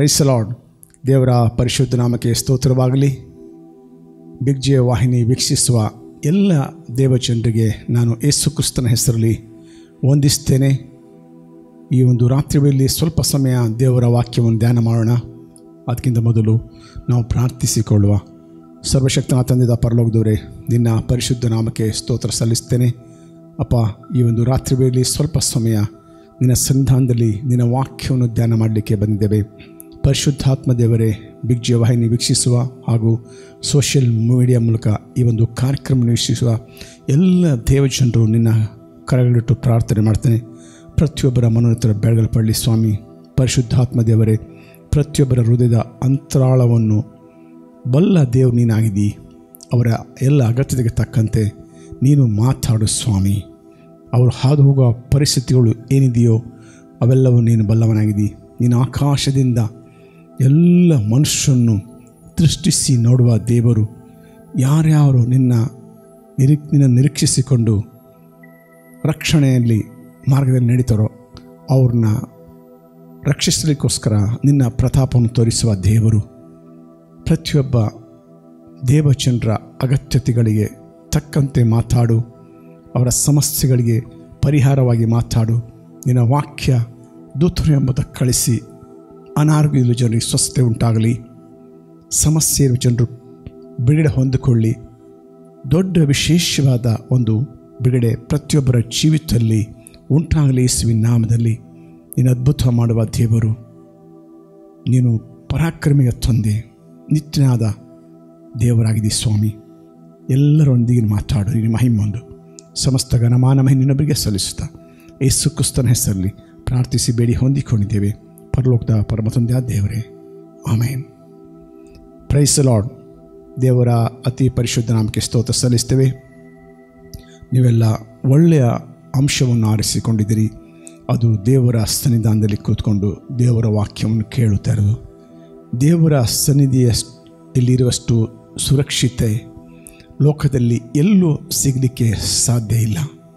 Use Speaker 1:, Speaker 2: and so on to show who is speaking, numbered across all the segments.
Speaker 1: ಪ್ರೈಸಲಾಡ್ ದೇವರ ಪರಿಶುದ್ಧ ನಾಮಕ್ಕೆ ಸ್ತೋತ್ರವಾಗಲಿ ಬಿಗ್ ಜೆ ವಾಹಿನಿ ವೀಕ್ಷಿಸುವ ಎಲ್ಲ ದೇವಜನರಿಗೆ ನಾನು ಯೇಸು ಕ್ರಿಸ್ತನ ಹೆಸರಲ್ಲಿ ವಂದಿಸ್ತೇನೆ ಈ ಒಂದು ರಾತ್ರಿ ವೇಳೆಯಲ್ಲಿ ಸ್ವಲ್ಪ ಸಮಯ ದೇವರ ವಾಕ್ಯವನ್ನು ಧ್ಯಾನ ಮಾಡೋಣ ಅದಕ್ಕಿಂತ ಮೊದಲು ನಾವು ಪ್ರಾರ್ಥಿಸಿಕೊಳ್ಳುವ ಸರ್ವಶಕ್ತನ ತಂದೆದ ಪರಲೋಕದವರೇ ನಿನ್ನ ಪರಿಶುದ್ಧ ನಾಮಕ್ಕೆ ಸ್ತೋತ್ರ ಸಲ್ಲಿಸ್ತೇನೆ ಅಪ್ಪ ಈ ಒಂದು ರಾತ್ರಿ ವೇಳೆಯಲ್ಲಿ ಸ್ವಲ್ಪ ಸಮಯ ನಿನ್ನ ಸಂಧಾನದಲ್ಲಿ ನಿನ್ನ ವಾಕ್ಯವನ್ನು ಧ್ಯಾನ ಮಾಡಲಿಕ್ಕೆ ಬಂದಿದ್ದೇವೆ ಪರಿಶುದ್ಧಾತ್ಮ ದೇವರೇ ಬಿಗ್ ಜಿ ವಾಹಿನಿ ವೀಕ್ಷಿಸುವ ಹಾಗೂ ಸೋಷಿಯಲ್ ಮೀಡಿಯಾ ಮೂಲಕ ಈ ಒಂದು ಕಾರ್ಯಕ್ರಮ ವೀಕ್ಷಿಸುವ ಎಲ್ಲ ದೇವಜನರು ನಿನ್ನ ಕರಗಳಿಟ್ಟು ಪ್ರಾರ್ಥನೆ ಮಾಡ್ತೇನೆ ಪ್ರತಿಯೊಬ್ಬರ ಮನೋರಥರ ಬೆಳಗಲ್ಪಡಲಿ ಸ್ವಾಮಿ ಪರಿಶುದ್ಧಾತ್ಮ ದೇವರೇ ಪ್ರತಿಯೊಬ್ಬರ ಹೃದಯದ ಅಂತರಾಳವನ್ನು ಬಲ್ಲ ದೇವ್ರು ನೀನಾಗಿದ್ದಿ ಅವರ ಎಲ್ಲ ಅಗತ್ಯತೆಗೆ ತಕ್ಕಂತೆ ನೀನು ಮಾತಾಡು ಸ್ವಾಮಿ ಅವರು ಹಾದು ಹೋಗುವ ಪರಿಸ್ಥಿತಿಗಳು ಏನಿದೆಯೋ ಅವೆಲ್ಲವೂ ನೀನು ಬಲ್ಲವನಾಗಿದ್ದಿ ನೀನು ಆಕಾಶದಿಂದ ಎಲ್ಲ ಮನುಷ್ಯರನ್ನು ದೃಷ್ಟಿಸಿ ನೋಡುವ ದೇವರು ಯಾರ್ಯಾರು ನಿನ್ನ ನಿರೀ ನಿನ್ನ ನಿರೀಕ್ಷಿಸಿಕೊಂಡು ರಕ್ಷಣೆಯಲ್ಲಿ ಮಾರ್ಗದಲ್ಲಿ ನಡೀತಾರೋ ಅವ್ರನ್ನ ರಕ್ಷಿಸಲಿಕ್ಕೋಸ್ಕರ ನಿನ್ನ ಪ್ರತಾಪವನ್ನು ತೋರಿಸುವ ದೇವರು ಪ್ರತಿಯೊಬ್ಬ ದೇವಜನರ ಅಗತ್ಯತೆಗಳಿಗೆ ತಕ್ಕಂತೆ ಮಾತಾಡು ಅವರ ಸಮಸ್ಯೆಗಳಿಗೆ ಪರಿಹಾರವಾಗಿ ಮಾತಾಡು ನಿನ್ನ ವಾಕ್ಯ ದೂತರು ಎಂಬುದ ಕಳಿಸಿ ಅನಾರೋಗ್ಯದ ಜನರಿಗೆ ಸ್ವಸ್ಥತೆ ಉಂಟಾಗಲಿ ಸಮಸ್ಯೆ ಇರುವ ಜನರು ಬಿಡುಗಡೆ ಹೊಂದಿಕೊಳ್ಳಿ ದೊಡ್ಡ ವಿಶೇಷವಾದ ಒಂದು ಬಿಡುಗಡೆ ಪ್ರತಿಯೊಬ್ಬರ ಜೀವಿತದಲ್ಲಿ ಉಂಟಾಗಲಿ ಯೇಸುವಿನ ನಾಮದಲ್ಲಿ ನೀನು ಅದ್ಭುತ ಮಾಡುವ ದೇವರು ನೀನು ಪರಾಕ್ರಮಿಯ ತಂದೆ ನಿತ್ಯನಾದ ದೇವರಾಗಿದ್ದಿ ಸ್ವಾಮಿ ಎಲ್ಲರೊಂದಿಗೆ ಮಾತಾಡು ನಿನ್ನ ಮಹಿಮೊಂದು ಸಮಸ್ತ ಘನಮಾನ ಮಹಿನ್ನೊಬ್ಬರಿಗೆ ಸಲ್ಲಿಸುತ್ತಾ ಯೇಸು ಕ್ರಿಸ್ತನ ಹೆಸರಲ್ಲಿ ಪ್ರಾರ್ಥಿಸಿ ಬೇಡಿ ಹೊಂದಿಕೊಂಡಿದ್ದೇವೆ ಪರಲೋಕದ ಪರಮ ತಂದೆಯ ದೇವರೇ ಆಮೇನ್ ಪ್ರೈಸ್ ಲಾರ್ಡ್ ದೇವರ ಅತಿ ಪರಿಶುದ್ಧ ನಾಮಕ್ಕೆ ಸ್ತೋತ್ರ ಸಲ್ಲಿಸ್ತೇವೆ ನೀವೆಲ್ಲ ಒಳ್ಳೆಯ ಅಂಶವನ್ನು ಆರಿಸಿಕೊಂಡಿದ್ದೀರಿ ಅದು ದೇವರ ಸನ್ನಿಧಾನದಲ್ಲಿ ಕೂತ್ಕೊಂಡು ದೇವರ ವಾಕ್ಯವನ್ನು ಕೇಳುತ್ತಾ ಇರೋದು ದೇವರ ಸನ್ನಿಧಿಯ ಇಲ್ಲಿರುವಷ್ಟು ಸುರಕ್ಷಿತೆ ಲೋಕದಲ್ಲಿ ಎಲ್ಲೂ ಸಿಗಲಿಕ್ಕೆ ಸಾಧ್ಯ ಇಲ್ಲ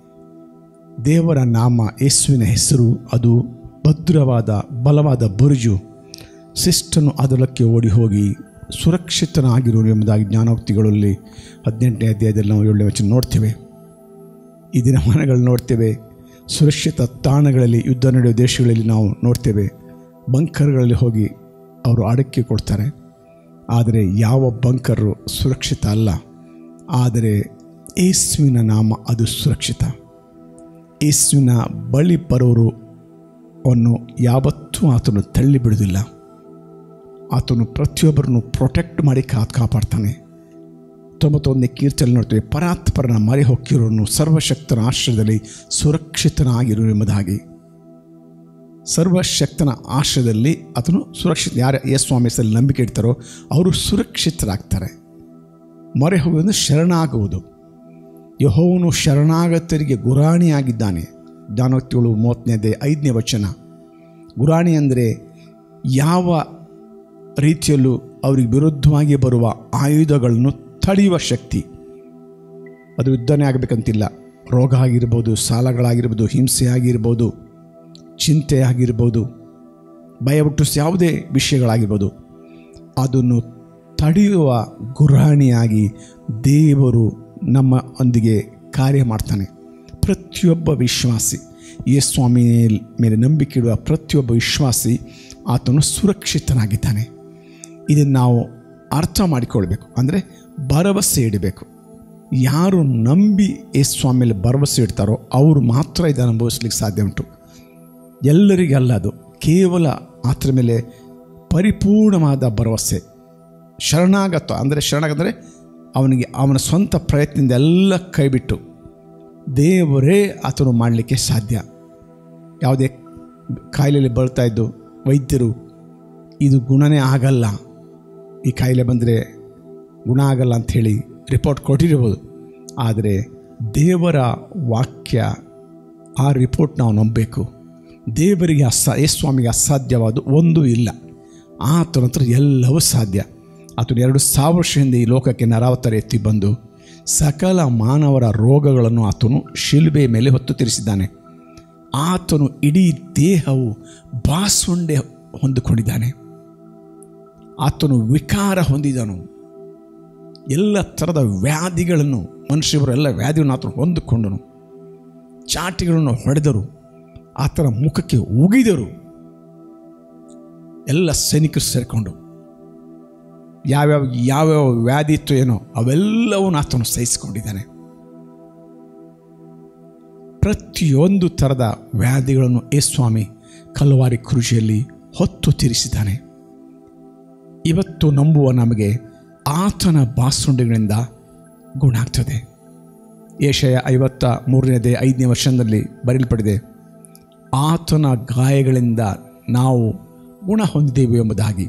Speaker 1: ದೇವರ ನಾಮ ಯೇಸುವಿನ ಹೆಸರು ಅದು ಭದ್ರವಾದ ಬಲವಾದ ಬುರುಜು ಶಿಷ್ಟನು ಅದರಕ್ಕೆ ಓಡಿ ಹೋಗಿ ಸುರಕ್ಷಿತನಾಗಿರು ಎಂಬುದಾಗಿ ಜ್ಞಾನೋಕ್ತಿಗಳಲ್ಲಿ ಹದಿನೆಂಟನೇ ಅಧ್ಯಾಯದಲ್ಲಿ ನಾವು ಏಳನೇ ವಚನ ನೋಡ್ತೇವೆ ಈ ದಿನಮಾನಗಳು ನೋಡ್ತೇವೆ ಸುರಕ್ಷಿತ ತಾಣಗಳಲ್ಲಿ ಯುದ್ಧ ನಡೆಯುವ ದೇಶಗಳಲ್ಲಿ ನಾವು ನೋಡ್ತೇವೆ ಬಂಕರ್ಗಳಲ್ಲಿ ಹೋಗಿ ಅವರು ಅಡಕ್ಕೆ ಕೊಡ್ತಾರೆ ಆದರೆ ಯಾವ ಬಂಕರು ಸುರಕ್ಷಿತ ಅಲ್ಲ ಆದರೆ ಯೇಸುವಿನ ನಾಮ ಅದು ಸುರಕ್ಷಿತ ಯೇಸುವಿನ ಬಳಿ ಬರೋರು ಅವನ್ನು ಯಾವತ್ತೂ ಆತನು ತಳ್ಳಿ ಬಿಡುವುದಿಲ್ಲ ಆತನು ಪ್ರತಿಯೊಬ್ಬರನ್ನು ಪ್ರೊಟೆಕ್ಟ್ ಮಾಡಿ ಕಾತ್ ಕಾಪಾಡ್ತಾನೆ ತೊಂಬತ್ತೊಂದನೇ ಕೀರ್ತನೆ ನೋಡ್ತೇವೆ ಪರಾತ್ಪರನ ಮರೆ ಹೊಕ್ಕಿರೋನು ಸರ್ವಶಕ್ತನ ಆಶ್ರಯದಲ್ಲಿ ಸುರಕ್ಷಿತನಾಗಿರು ಎಂಬುದಾಗಿ ಸರ್ವಶಕ್ತನ ಆಶ್ರಯದಲ್ಲಿ ಆತನು ಸುರಕ್ಷಿತ ಯಾರು ಎಸ್ ಸ್ವಾಮಿ ಹೆಸರಲ್ಲಿ ನಂಬಿಕೆ ಇಡ್ತಾರೋ ಅವರು ಸುರಕ್ಷಿತರಾಗ್ತಾರೆ ಮೊರೆ ಹೋಗುವುದು ಶರಣಾಗುವುದು ಯಹೋವನು ಶರಣಾಗತರಿಗೆ ಗುರಾಣಿಯಾಗಿದ್ದಾನೆ ಜ್ಞಾನೋಕ್ತಿಗಳು ಮೂವತ್ತನೇದೇ ಐದನೇ ವಚನ ಗುರಾಣಿ ಅಂದರೆ ಯಾವ ರೀತಿಯಲ್ಲೂ ಅವರಿಗೆ ವಿರುದ್ಧವಾಗಿ ಬರುವ ಆಯುಧಗಳನ್ನು ತಡೆಯುವ ಶಕ್ತಿ ಅದು ಯುದ್ಧನೇ ಆಗಬೇಕಂತಿಲ್ಲ ರೋಗ ಆಗಿರ್ಬೋದು ಸಾಲಗಳಾಗಿರ್ಬೋದು ಹಿಂಸೆ ಆಗಿರ್ಬೋದು ಚಿಂತೆ ಆಗಿರ್ಬೋದು ಭಯ ಹುಟ್ಟಿಸ್ ಯಾವುದೇ ವಿಷಯಗಳಾಗಿರ್ಬೋದು ಅದನ್ನು ತಡೆಯುವ ಗುರಾಣಿಯಾಗಿ ದೇವರು ನಮ್ಮ ಒಂದಿಗೆ ಕಾರ್ಯ ಮಾಡ್ತಾನೆ ಪ್ರತಿಯೊಬ್ಬ ವಿಶ್ವಾಸಿ ಈ ಸ್ವಾಮಿ ಮೇಲೆ ನಂಬಿಕೆ ಇಡುವ ಪ್ರತಿಯೊಬ್ಬ ವಿಶ್ವಾಸಿ ಆತನು ಸುರಕ್ಷಿತನಾಗಿದ್ದಾನೆ ಇದನ್ನು ನಾವು ಅರ್ಥ ಮಾಡಿಕೊಳ್ಬೇಕು ಅಂದರೆ ಭರವಸೆ ಇಡಬೇಕು ಯಾರು ನಂಬಿ ಯೇಸು ಸ್ವಾಮಿ ಮೇಲೆ ಭರವಸೆ ಇಡ್ತಾರೋ ಅವರು ಮಾತ್ರ ಇದನ್ನು ಅನುಭವಿಸ್ಲಿಕ್ಕೆ ಸಾಧ್ಯ ಉಂಟು ಎಲ್ಲರಿಗಲ್ಲ ಅದು ಕೇವಲ ಆತರ ಮೇಲೆ ಪರಿಪೂರ್ಣವಾದ ಭರವಸೆ ಶರಣಾಗತ ಅಂದರೆ ಶರಣಾಗತ ಅಂದರೆ ಅವನಿಗೆ ಅವನ ಸ್ವಂತ ಪ್ರಯತ್ನದಿಂದ ಎಲ್ಲ ಕೈಬಿಟ್ಟು ದೇವರೇ ಆತನು ಮಾಡಲಿಕ್ಕೆ ಸಾಧ್ಯ ಯಾವುದೇ ಕಾಯಿಲೆಯಲ್ಲಿ ಬರ್ತಾ ಇದ್ದು ವೈದ್ಯರು ಇದು ಗುಣನೇ ಆಗಲ್ಲ ಈ ಕಾಯಿಲೆ ಬಂದರೆ ಗುಣ ಆಗಲ್ಲ ಅಂಥೇಳಿ ರಿಪೋರ್ಟ್ ಕೊಟ್ಟಿರ್ಬೋದು ಆದರೆ ದೇವರ ವಾಕ್ಯ ಆ ರಿಪೋರ್ಟ್ ನಾವು ನಂಬಬೇಕು ದೇವರಿಗೆ ಅಸ ಸ್ವಾಮಿಗೆ ಅಸಾಧ್ಯವಾದ ಒಂದು ಇಲ್ಲ ಆತನ ಹತ್ರ ಎಲ್ಲವೂ ಸಾಧ್ಯ ಆತನು ಎರಡು ಸಾವಿರ ವರ್ಷದಿಂದ ಈ ಲೋಕಕ್ಕೆ ನರಾವತಾರ ಎತ್ತಿ ಬಂದು ಸಕಲ ಮಾನವರ ರೋಗಗಳನ್ನು ಆತನು ಶಿಲ್ಬೆ ಮೇಲೆ ಹೊತ್ತು ತಿರಿಸಿದ್ದಾನೆ ಆತನು ಇಡೀ ದೇಹವು ಬಾಸುಂಡೆ ಹೊಂದಿಕೊಂಡಿದ್ದಾನೆ ಆತನು ವಿಕಾರ ಹೊಂದಿದನು ಎಲ್ಲ ಥರದ ವ್ಯಾಧಿಗಳನ್ನು ಮನುಷ್ಯರು ಎಲ್ಲ ವ್ಯಾಧಿಗಳನ್ನು ಆತನು ಹೊಂದಿಕೊಂಡನು ಚಾಟಿಗಳನ್ನು ಹೊಡೆದರು ಆತನ ಮುಖಕ್ಕೆ ಉಗಿದರು ಎಲ್ಲ ಸೈನಿಕರು ಸೇರಿಕೊಂಡು ಯಾವ್ಯಾವ ಯಾವ್ಯಾವ ವ್ಯಾಧಿ ಇತ್ತು ಏನೋ ಅವೆಲ್ಲವನ್ನು ಆತನು ಸಹಿಸಿಕೊಂಡಿದ್ದಾನೆ ಪ್ರತಿಯೊಂದು ಥರದ ವ್ಯಾಧಿಗಳನ್ನು ಯೇಸ್ವಾಮಿ ಕಲ್ವಾರಿ ಕೃಷಿಯಲ್ಲಿ ಹೊತ್ತು ತೀರಿಸಿದ್ದಾನೆ ಇವತ್ತು ನಂಬುವ ನಮಗೆ ಆತನ ಬಾಸುಂಡೆಗಳಿಂದ ಗುಣ ಆಗ್ತದೆ ಏಷಯ ಐವತ್ತ ಮೂರನೇದೇ ಐದನೇ ವರ್ಷದಲ್ಲಿ ಬರೆಯಲ್ಪಟ್ಟಿದೆ ಆತನ ಗಾಯಗಳಿಂದ ನಾವು ಗುಣ ಹೊಂದಿದ್ದೇವೆ ಎಂಬುದಾಗಿ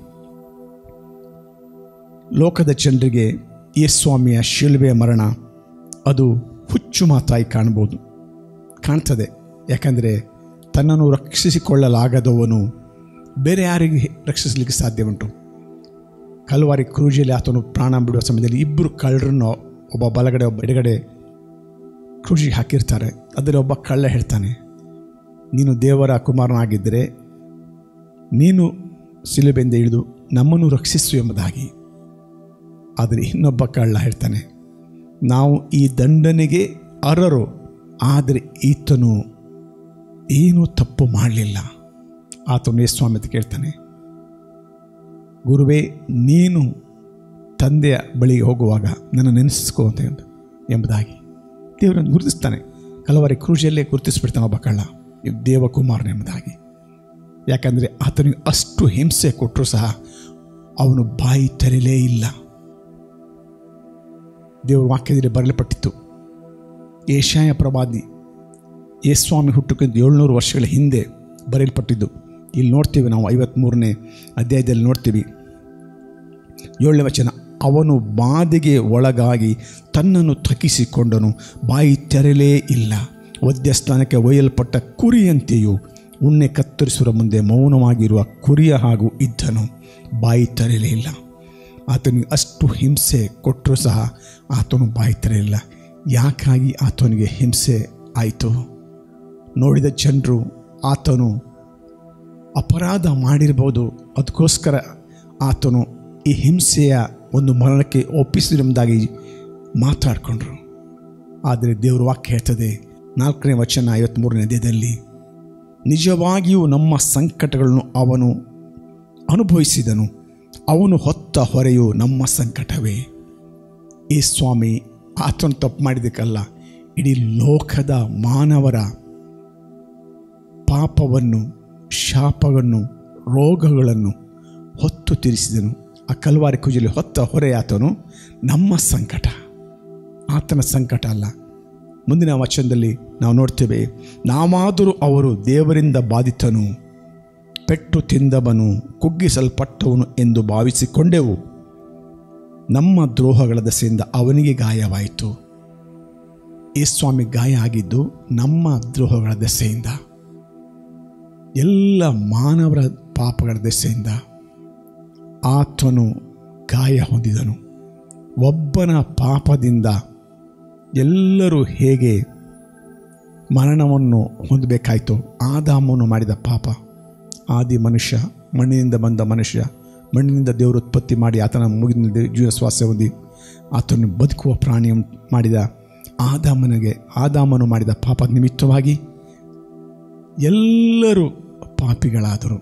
Speaker 1: ಲೋಕದ ಜನರಿಗೆ ಯೇಸ್ವಾಮಿಯ ಶಿಲ್ಬೆಯ ಮರಣ ಅದು ಹುಚ್ಚು ಮಾತಾಗಿ ಕಾಣ್ಬೋದು ಕಾಣ್ತದೆ ಯಾಕಂದರೆ ತನ್ನನ್ನು ರಕ್ಷಿಸಿಕೊಳ್ಳಲಾಗದವನು ಬೇರೆ ಯಾರಿಗೆ ರಕ್ಷಿಸಲಿಕ್ಕೆ ಸಾಧ್ಯ ಉಂಟು ಕಲ್ವಾರಿ ಕ್ರೂಜಿಯಲ್ಲಿ ಆತನು ಪ್ರಾಣ ಬಿಡುವ ಸಮಯದಲ್ಲಿ ಇಬ್ಬರು ಕಳ್ಳರನ್ನು ಒಬ್ಬ ಬಲಗಡೆ ಒಬ್ಬ ಎಡಗಡೆ ಕ್ರೂಜಿಗೆ ಹಾಕಿರ್ತಾರೆ ಅದರಲ್ಲಿ ಒಬ್ಬ ಕಳ್ಳ ಹೇಳ್ತಾನೆ ನೀನು ದೇವರ ಕುಮಾರನಾಗಿದ್ದರೆ ನೀನು ಸಿಲುಬೆಂದ ಇಳಿದು ನಮ್ಮನ್ನು ರಕ್ಷಿಸು ಎಂಬುದಾಗಿ ಆದರೆ ಇನ್ನೊಬ್ಬ ಕಳ್ಳ ಹೇಳ್ತಾನೆ ನಾವು ಈ ದಂಡನೆಗೆ ಅರ್ಹರು ಆದರೆ ಈತನು ಏನೂ ತಪ್ಪು ಮಾಡಲಿಲ್ಲ ಆತನು ಯೇಸ್ವಾಮಿ ಅಂತ ಕೇಳ್ತಾನೆ ಗುರುವೇ ನೀನು ತಂದೆಯ ಬಳಿಗೆ ಹೋಗುವಾಗ ನನ್ನ ನೆನೆಸಿಕೋ ಅಂತ ಎಂದು ಎಂಬುದಾಗಿ ದೇವರನ್ನು ಗುರುತಿಸ್ತಾನೆ ಹಲವಾರಿ ಕ್ರೂಷಿಯಲ್ಲೇ ಗುರುತಿಸ್ಬಿಡ್ತಾನೆ ಒಬ್ಬ ಕಳ್ಳ ಇವ್ ದೇವಕುಮಾರನ ಎಂಬುದಾಗಿ ಯಾಕಂದರೆ ಆತನಿಗೆ ಅಷ್ಟು ಹಿಂಸೆ ಕೊಟ್ಟರೂ ಸಹ ಅವನು ಬಾಯಿ ತೆರಲೇ ಇಲ್ಲ ದೇವರ ವಾಕ್ಯದಲ್ಲಿ ಬರಲ್ಪಟ್ಟಿತ್ತು ಏಷಾಯ ಪ್ರವಾದಿ ಯೇಸ್ವಾಮಿ ಹುಟ್ಟಕ್ಕಿಂತ ಏಳ್ನೂರು ವರ್ಷಗಳ ಹಿಂದೆ ಬರೆಯಲ್ಪಟ್ಟಿದ್ದು ಇಲ್ಲಿ ನೋಡ್ತೀವಿ ನಾವು ಐವತ್ತ್ಮೂರನೇ ಅಧ್ಯಾಯದಲ್ಲಿ ನೋಡ್ತೀವಿ ಏಳನೇ ವಚನ ಅವನು ಬಾಧೆಗೆ ಒಳಗಾಗಿ ತನ್ನನ್ನು ತಗ್ಗಿಸಿಕೊಂಡನು ಬಾಯಿ ತೆರಲೇ ಇಲ್ಲ ವದ್ಯಸ್ಥಾನಕ್ಕೆ ಒಯ್ಯಲ್ಪಟ್ಟ ಕುರಿಯಂತೆಯೂ ಉಣ್ಣೆ ಕತ್ತರಿಸುವ ಮುಂದೆ ಮೌನವಾಗಿರುವ ಕುರಿಯ ಹಾಗೂ ಇದ್ದನು ಬಾಯಿ ತೆರಲೇ ಇಲ್ಲ ಆತನಿಗೆ ಅಷ್ಟು ಹಿಂಸೆ ಕೊಟ್ಟರೂ ಸಹ ಆತನು ಬಾಯಿ ತೆರೆಯಲಿಲ್ಲ ಯಾಕಾಗಿ ಆತನಿಗೆ ಹಿಂಸೆ ಆಯಿತು ನೋಡಿದ ಜನರು ಆತನು ಅಪರಾಧ ಮಾಡಿರ್ಬೋದು ಅದಕ್ಕೋಸ್ಕರ ಆತನು ಈ ಹಿಂಸೆಯ ಒಂದು ಮರಣಕ್ಕೆ ಒಪ್ಪಿಸಿರುವುದಾಗಿ ಮಾತಾಡಿಕೊಂಡ್ರು ಆದರೆ ದೇವರ ವಾಕ್ಯ ಹೇಳ್ತದೆ ನಾಲ್ಕನೇ ವಚನ ಐವತ್ತ್ಮೂರನೇ ಅಧ್ಯಾಯದಲ್ಲಿ ನಿಜವಾಗಿಯೂ ನಮ್ಮ ಸಂಕಟಗಳನ್ನು ಅವನು ಅನುಭವಿಸಿದನು ಅವನು ಹೊತ್ತ ಹೊರೆಯು ನಮ್ಮ ಸಂಕಟವೇ ಈ ಸ್ವಾಮಿ ಆತನು ತಪ್ಪು ಮಾಡಿದ್ದಕ್ಕಲ್ಲ ಇಡೀ ಲೋಕದ ಮಾನವರ ಪಾಪವನ್ನು ಶಾಪವನ್ನು ರೋಗಗಳನ್ನು ಹೊತ್ತು ತೀರಿಸಿದನು ಆ ಕಲ್ವಾರಿ ಕುಜಲಿ ಹೊತ್ತ ಹೊರೆ ಆತನು ನಮ್ಮ ಸಂಕಟ ಆತನ ಸಂಕಟ ಅಲ್ಲ ಮುಂದಿನ ವಚನದಲ್ಲಿ ನಾವು ನೋಡ್ತೇವೆ ನಾವಾದರೂ ಅವರು ದೇವರಿಂದ ಬಾಧಿತನು ಪೆಟ್ಟು ತಿಂದವನು ಕುಗ್ಗಿಸಲ್ಪಟ್ಟವನು ಎಂದು ಭಾವಿಸಿಕೊಂಡೆವು ನಮ್ಮ ದ್ರೋಹಗಳ ದಸೆಯಿಂದ ಅವನಿಗೆ ಗಾಯವಾಯಿತು ಈ ಸ್ವಾಮಿ ಗಾಯ ಆಗಿದ್ದು ನಮ್ಮ ದ್ರೋಹಗಳ ದೆಸೆಯಿಂದ ಎಲ್ಲ ಮಾನವರ ಪಾಪಗಳ ದೆಸೆಯಿಂದ ಆತನು ಗಾಯ ಹೊಂದಿದನು ಒಬ್ಬನ ಪಾಪದಿಂದ ಎಲ್ಲರೂ ಹೇಗೆ ಮರಣವನ್ನು ಹೊಂದಬೇಕಾಯಿತು ಆದಾಮನು ಮಾಡಿದ ಪಾಪ ಆದಿ ಮನುಷ್ಯ ಮಣ್ಣಿನಿಂದ ಬಂದ ಮನುಷ್ಯ ಮಣ್ಣಿನಿಂದ ದೇವರು ಉತ್ಪತ್ತಿ ಮಾಡಿ ಆತನ ಮುಗಿದ ಜೀವ ಸ್ವಾಸ್ಯ ಹೊಂದಿ ಆತನು ಬದುಕುವ ಪ್ರಾಣಿ ಮಾಡಿದ ಆದಾಮನಿಗೆ ಆದಾಮನು ಮಾಡಿದ ಪಾಪದ ನಿಮಿತ್ತವಾಗಿ ಎಲ್ಲರೂ ಪಾಪಿಗಳಾದರು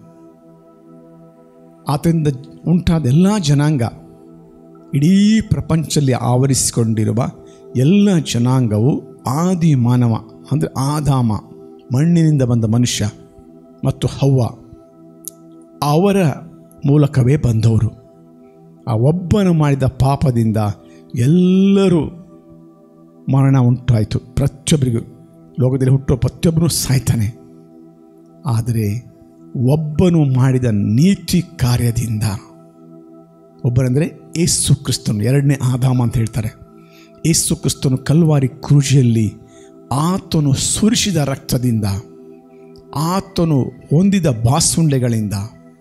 Speaker 1: ಆತನಿಂದ ಉಂಟಾದ ಎಲ್ಲ ಜನಾಂಗ ಇಡೀ ಪ್ರಪಂಚದಲ್ಲಿ ಆವರಿಸಿಕೊಂಡಿರುವ ಎಲ್ಲ ಜನಾಂಗವು ಆದಿ ಮಾನವ ಅಂದರೆ ಆದಾಮ ಮಣ್ಣಿನಿಂದ ಬಂದ ಮನುಷ್ಯ ಮತ್ತು ಹವ್ವ ಅವರ ಮೂಲಕವೇ ಬಂದವರು ಆ ಒಬ್ಬನು ಮಾಡಿದ ಪಾಪದಿಂದ ಎಲ್ಲರೂ ಮರಣ ಉಂಟಾಯಿತು ಪ್ರತಿಯೊಬ್ಬರಿಗೂ ಲೋಕದಲ್ಲಿ ಹುಟ್ಟುವ ಪ್ರತಿಯೊಬ್ಬನು ಸಾಯ್ತಾನೆ ಆದರೆ ಒಬ್ಬನು ಮಾಡಿದ ನೀತಿ ಕಾರ್ಯದಿಂದ ಒಬ್ಬರಂದರೆ ಏಸು ಕ್ರಿಸ್ತನು ಎರಡನೇ ಆದಾಮ ಅಂತ ಹೇಳ್ತಾರೆ ಏಸು ಕ್ರಿಸ್ತನು ಕಲ್ವಾರಿ ಕ್ರೂಜಿಯಲ್ಲಿ ಆತನು ಸುರಿಸಿದ ರಕ್ತದಿಂದ ಆತನು ಹೊಂದಿದ ಬಾಸುಂಡೆಗಳಿಂದ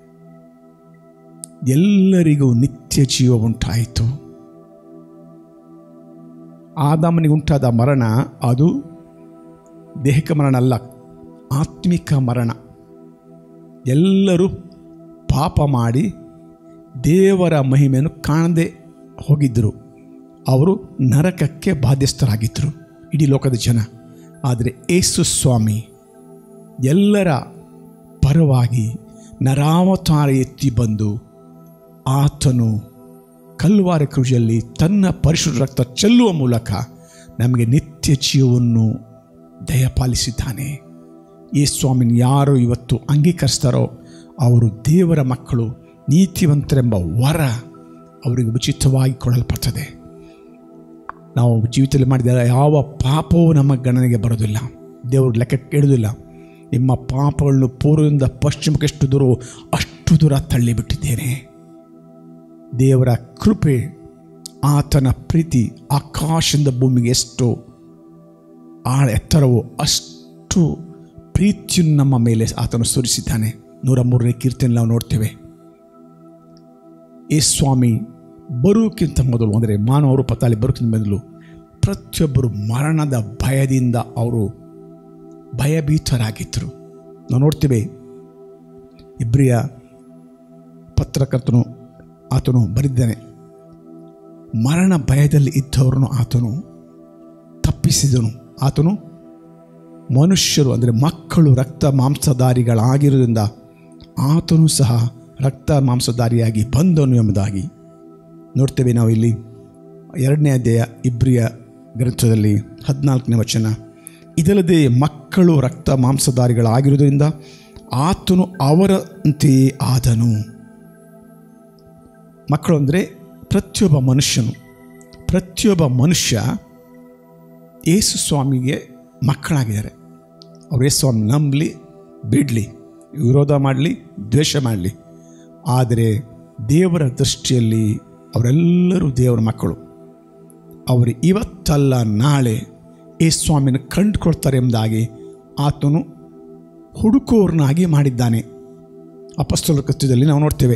Speaker 1: ಎಲ್ಲರಿಗೂ ನಿತ್ಯ ಜೀವ ಉಂಟಾಯಿತು ಆದಾಮನಿಗೆ ಉಂಟಾದ ಮರಣ ಅದು ದೇಹಿಕ ಮರಣ ಅಲ್ಲ ಆತ್ಮಿಕ ಮರಣ ಎಲ್ಲರೂ ಪಾಪ ಮಾಡಿ ದೇವರ ಮಹಿಮೆಯನ್ನು ಕಾಣದೆ ಹೋಗಿದ್ದರು ಅವರು ನರಕಕ್ಕೆ ಬಾಧ್ಯಸ್ಥರಾಗಿದ್ದರು ಇಡೀ ಲೋಕದ ಜನ ಆದರೆ ಏಸು ಸ್ವಾಮಿ ಎಲ್ಲರ ಪರವಾಗಿ ನರಾವತಾರ ಎತ್ತಿ ಬಂದು ಆತನು ಕಲ್ವಾರ ಕೃಷಿಯಲ್ಲಿ ತನ್ನ ಪರಿಶುದ್ಧ ರಕ್ತ ಚೆಲ್ಲುವ ಮೂಲಕ ನಮಗೆ ನಿತ್ಯ ಜೀವವನ್ನು ದಯಪಾಲಿಸಿದ್ದಾನೆ ಈ ಸ್ವಾಮಿನ ಯಾರು ಇವತ್ತು ಅಂಗೀಕರಿಸ್ತಾರೋ ಅವರು ದೇವರ ಮಕ್ಕಳು ನೀತಿವಂತರೆಂಬ ವರ ಅವರಿಗೆ ಉಚಿತವಾಗಿ ಕೊಡಲ್ಪಡ್ತದೆ ನಾವು ಜೀವಿತದಲ್ಲಿ ಮಾಡಿದ ಯಾವ ಪಾಪವೂ ನಮ್ಮ ಗಣನೆಗೆ ಬರೋದಿಲ್ಲ ದೇವರು ಲೆಕ್ಕಕ್ಕೆ ಇಡೋದಿಲ್ಲ ನಿಮ್ಮ ಪಾಪಗಳನ್ನು ಪೂರ್ವದಿಂದ ಪಶ್ಚಿಮಕ್ಕೆಷ್ಟು ದೂರ ಅಷ್ಟು ದೂರ ತಳ್ಳಿಬಿಟ್ಟಿದ್ದೇನೆ ದೇವರ ಕೃಪೆ ಆತನ ಪ್ರೀತಿ ಆಕಾಶದಿಂದ ಭೂಮಿಗೆ ಎಷ್ಟು ಆಳ ಎತ್ತರವೋ ಅಷ್ಟು ಪ್ರೀತಿಯನ್ನು ನಮ್ಮ ಮೇಲೆ ಆತನು ಸುರಿಸಿದ್ದಾನೆ ನೂರ ಮೂರನೇ ಕೀರ್ತನೆ ನಾವು ನೋಡ್ತೇವೆ ಈ ಸ್ವಾಮಿ ಬರುವುಕ್ಕಿಂತ ಮೊದಲು ಅಂದರೆ ಮಾನವ ರೂಪತಾಳಿ ಬರೋಕ್ಕಿಂತ ಮೊದಲು ಪ್ರತಿಯೊಬ್ಬರು ಮರಣದ ಭಯದಿಂದ ಅವರು ಭಯಭೀತರಾಗಿದ್ದರು ನಾವು ನೋಡ್ತೇವೆ ಇಬ್ರಿಯ ಪತ್ರಕರ್ತನು ಆತನು ಬರೆದಿದ್ದಾನೆ ಮರಣ ಭಯದಲ್ಲಿ ಇದ್ದವರನ್ನು ಆತನು ತಪ್ಪಿಸಿದನು ಆತನು ಮನುಷ್ಯರು ಅಂದರೆ ಮಕ್ಕಳು ರಕ್ತ ಮಾಂಸಧಾರಿಗಳಾಗಿರೋದ್ರಿಂದ ಆತನು ಸಹ ರಕ್ತ ಮಾಂಸಧಾರಿಯಾಗಿ ಬಂದನು ಎಂಬುದಾಗಿ ನೋಡ್ತೇವೆ ನಾವು ಇಲ್ಲಿ ಎರಡನೇ ಅಧ್ಯಾಯ ಇಬ್ರಿಯ ಗ್ರಂಥದಲ್ಲಿ ಹದಿನಾಲ್ಕನೇ ವಚನ ಇದಲ್ಲದೆ ಮಕ್ಕಳು ರಕ್ತ ಮಾಂಸಧಾರಿಗಳಾಗಿರುವುದರಿಂದ ಆತನು ಅವರಂತೆಯೇ ಆದನು ಮಕ್ಕಳು ಅಂದರೆ ಪ್ರತಿಯೊಬ್ಬ ಮನುಷ್ಯನು ಪ್ರತಿಯೊಬ್ಬ ಮನುಷ್ಯ ಯೇಸು ಸ್ವಾಮಿಗೆ ಮಕ್ಕಳಾಗಿದ್ದಾರೆ ಅವ್ರು ಯೇಸು ಸ್ವಾಮಿ ನಂಬಲಿ ಬಿಡಲಿ ವಿರೋಧ ಮಾಡಲಿ ದ್ವೇಷ ಮಾಡಲಿ ಆದರೆ ದೇವರ ದೃಷ್ಟಿಯಲ್ಲಿ ಅವರೆಲ್ಲರೂ ದೇವರ ಮಕ್ಕಳು ಅವರು ಇವತ್ತಲ್ಲ ನಾಳೆ ಈ ಸ್ವಾಮಿನ ಕಂಡುಕೊಳ್ತಾರೆ ಎಂಬುದಾಗಿ ಆತನು ಹುಡುಕೋರ್ನಾಗಿ ಮಾಡಿದ್ದಾನೆ ಅಪಸ್ತಲ ಕೃತ್ಯದಲ್ಲಿ ನಾವು ನೋಡ್ತೇವೆ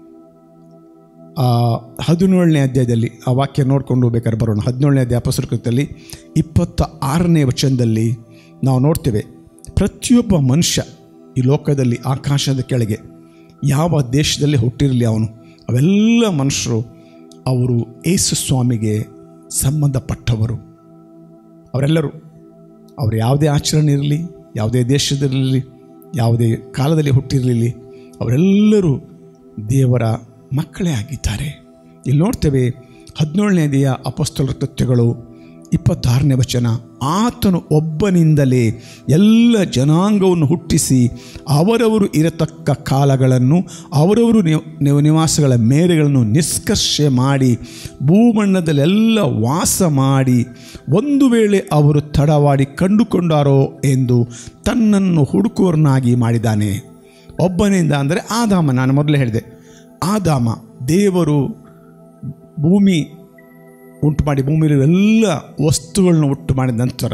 Speaker 1: ಆ ಹದಿನೇಳನೇ ಅಧ್ಯಾಯದಲ್ಲಿ ಆ ವಾಕ್ಯ ನೋಡಿಕೊಂಡು ಹೋಗ್ಬೇಕಾದ್ರೆ ಬರೋಣ ಹದಿನೇಳನೇ ಅಧ್ಯಾಯ ಅಪಸ್ತಲ ಕೃತ್ಯದಲ್ಲಿ ಇಪ್ಪತ್ತ ಆರನೇ ವಚನದಲ್ಲಿ ನಾವು ನೋಡ್ತೇವೆ ಪ್ರತಿಯೊಬ್ಬ ಮನುಷ್ಯ ಈ ಲೋಕದಲ್ಲಿ ಆಕಾಶದ ಕೆಳಗೆ ಯಾವ ದೇಶದಲ್ಲಿ ಹುಟ್ಟಿರಲಿ ಅವನು ಅವೆಲ್ಲ ಮನುಷ್ಯರು ಅವರು ಏಸು ಸ್ವಾಮಿಗೆ ಸಂಬಂಧಪಟ್ಟವರು ಅವರೆಲ್ಲರೂ ಅವರು ಯಾವುದೇ ಆಚರಣೆ ಇರಲಿ ಯಾವುದೇ ದೇಶದಲ್ಲಿರಲಿ ಯಾವುದೇ ಕಾಲದಲ್ಲಿ ಹುಟ್ಟಿರಲಿ ಅವರೆಲ್ಲರೂ ದೇವರ ಮಕ್ಕಳೇ ಆಗಿದ್ದಾರೆ ಇಲ್ಲಿ ನೋಡ್ತೇವೆ ಹದಿನೇಳನೇದೆಯ ಅಪಸ್ತಲ ಕೃತ್ಯಗಳು ಇಪ್ಪತ್ತಾರನೇ ವಚನ ಆತನು ಒಬ್ಬನಿಂದಲೇ ಎಲ್ಲ ಜನಾಂಗವನ್ನು ಹುಟ್ಟಿಸಿ ಅವರವರು ಇರತಕ್ಕ ಕಾಲಗಳನ್ನು ಅವರವರು ನಿವ ನಿವಾಸಗಳ ಮೇರೆಗಳನ್ನು ನಿಷ್ಕರ್ಷೆ ಮಾಡಿ ಭೂಮಣ್ಣದಲ್ಲೆಲ್ಲ ವಾಸ ಮಾಡಿ ಒಂದು ವೇಳೆ ಅವರು ತಡವಾಡಿ ಕಂಡುಕೊಂಡಾರೋ ಎಂದು ತನ್ನನ್ನು ಹುಡುಕೋರನಾಗಿ ಮಾಡಿದ್ದಾನೆ ಒಬ್ಬನಿಂದ ಅಂದರೆ ಆದಾಮ ನಾನು ಮೊದಲೇ ಹೇಳಿದೆ ಆದಾಮ ದೇವರು ಭೂಮಿ ಉಂಟು ಮಾಡಿ ಭೂಮಿಯಲ್ಲಿ ಎಲ್ಲ ವಸ್ತುಗಳನ್ನ ಉಂಟು ಮಾಡಿದ ನಂತರ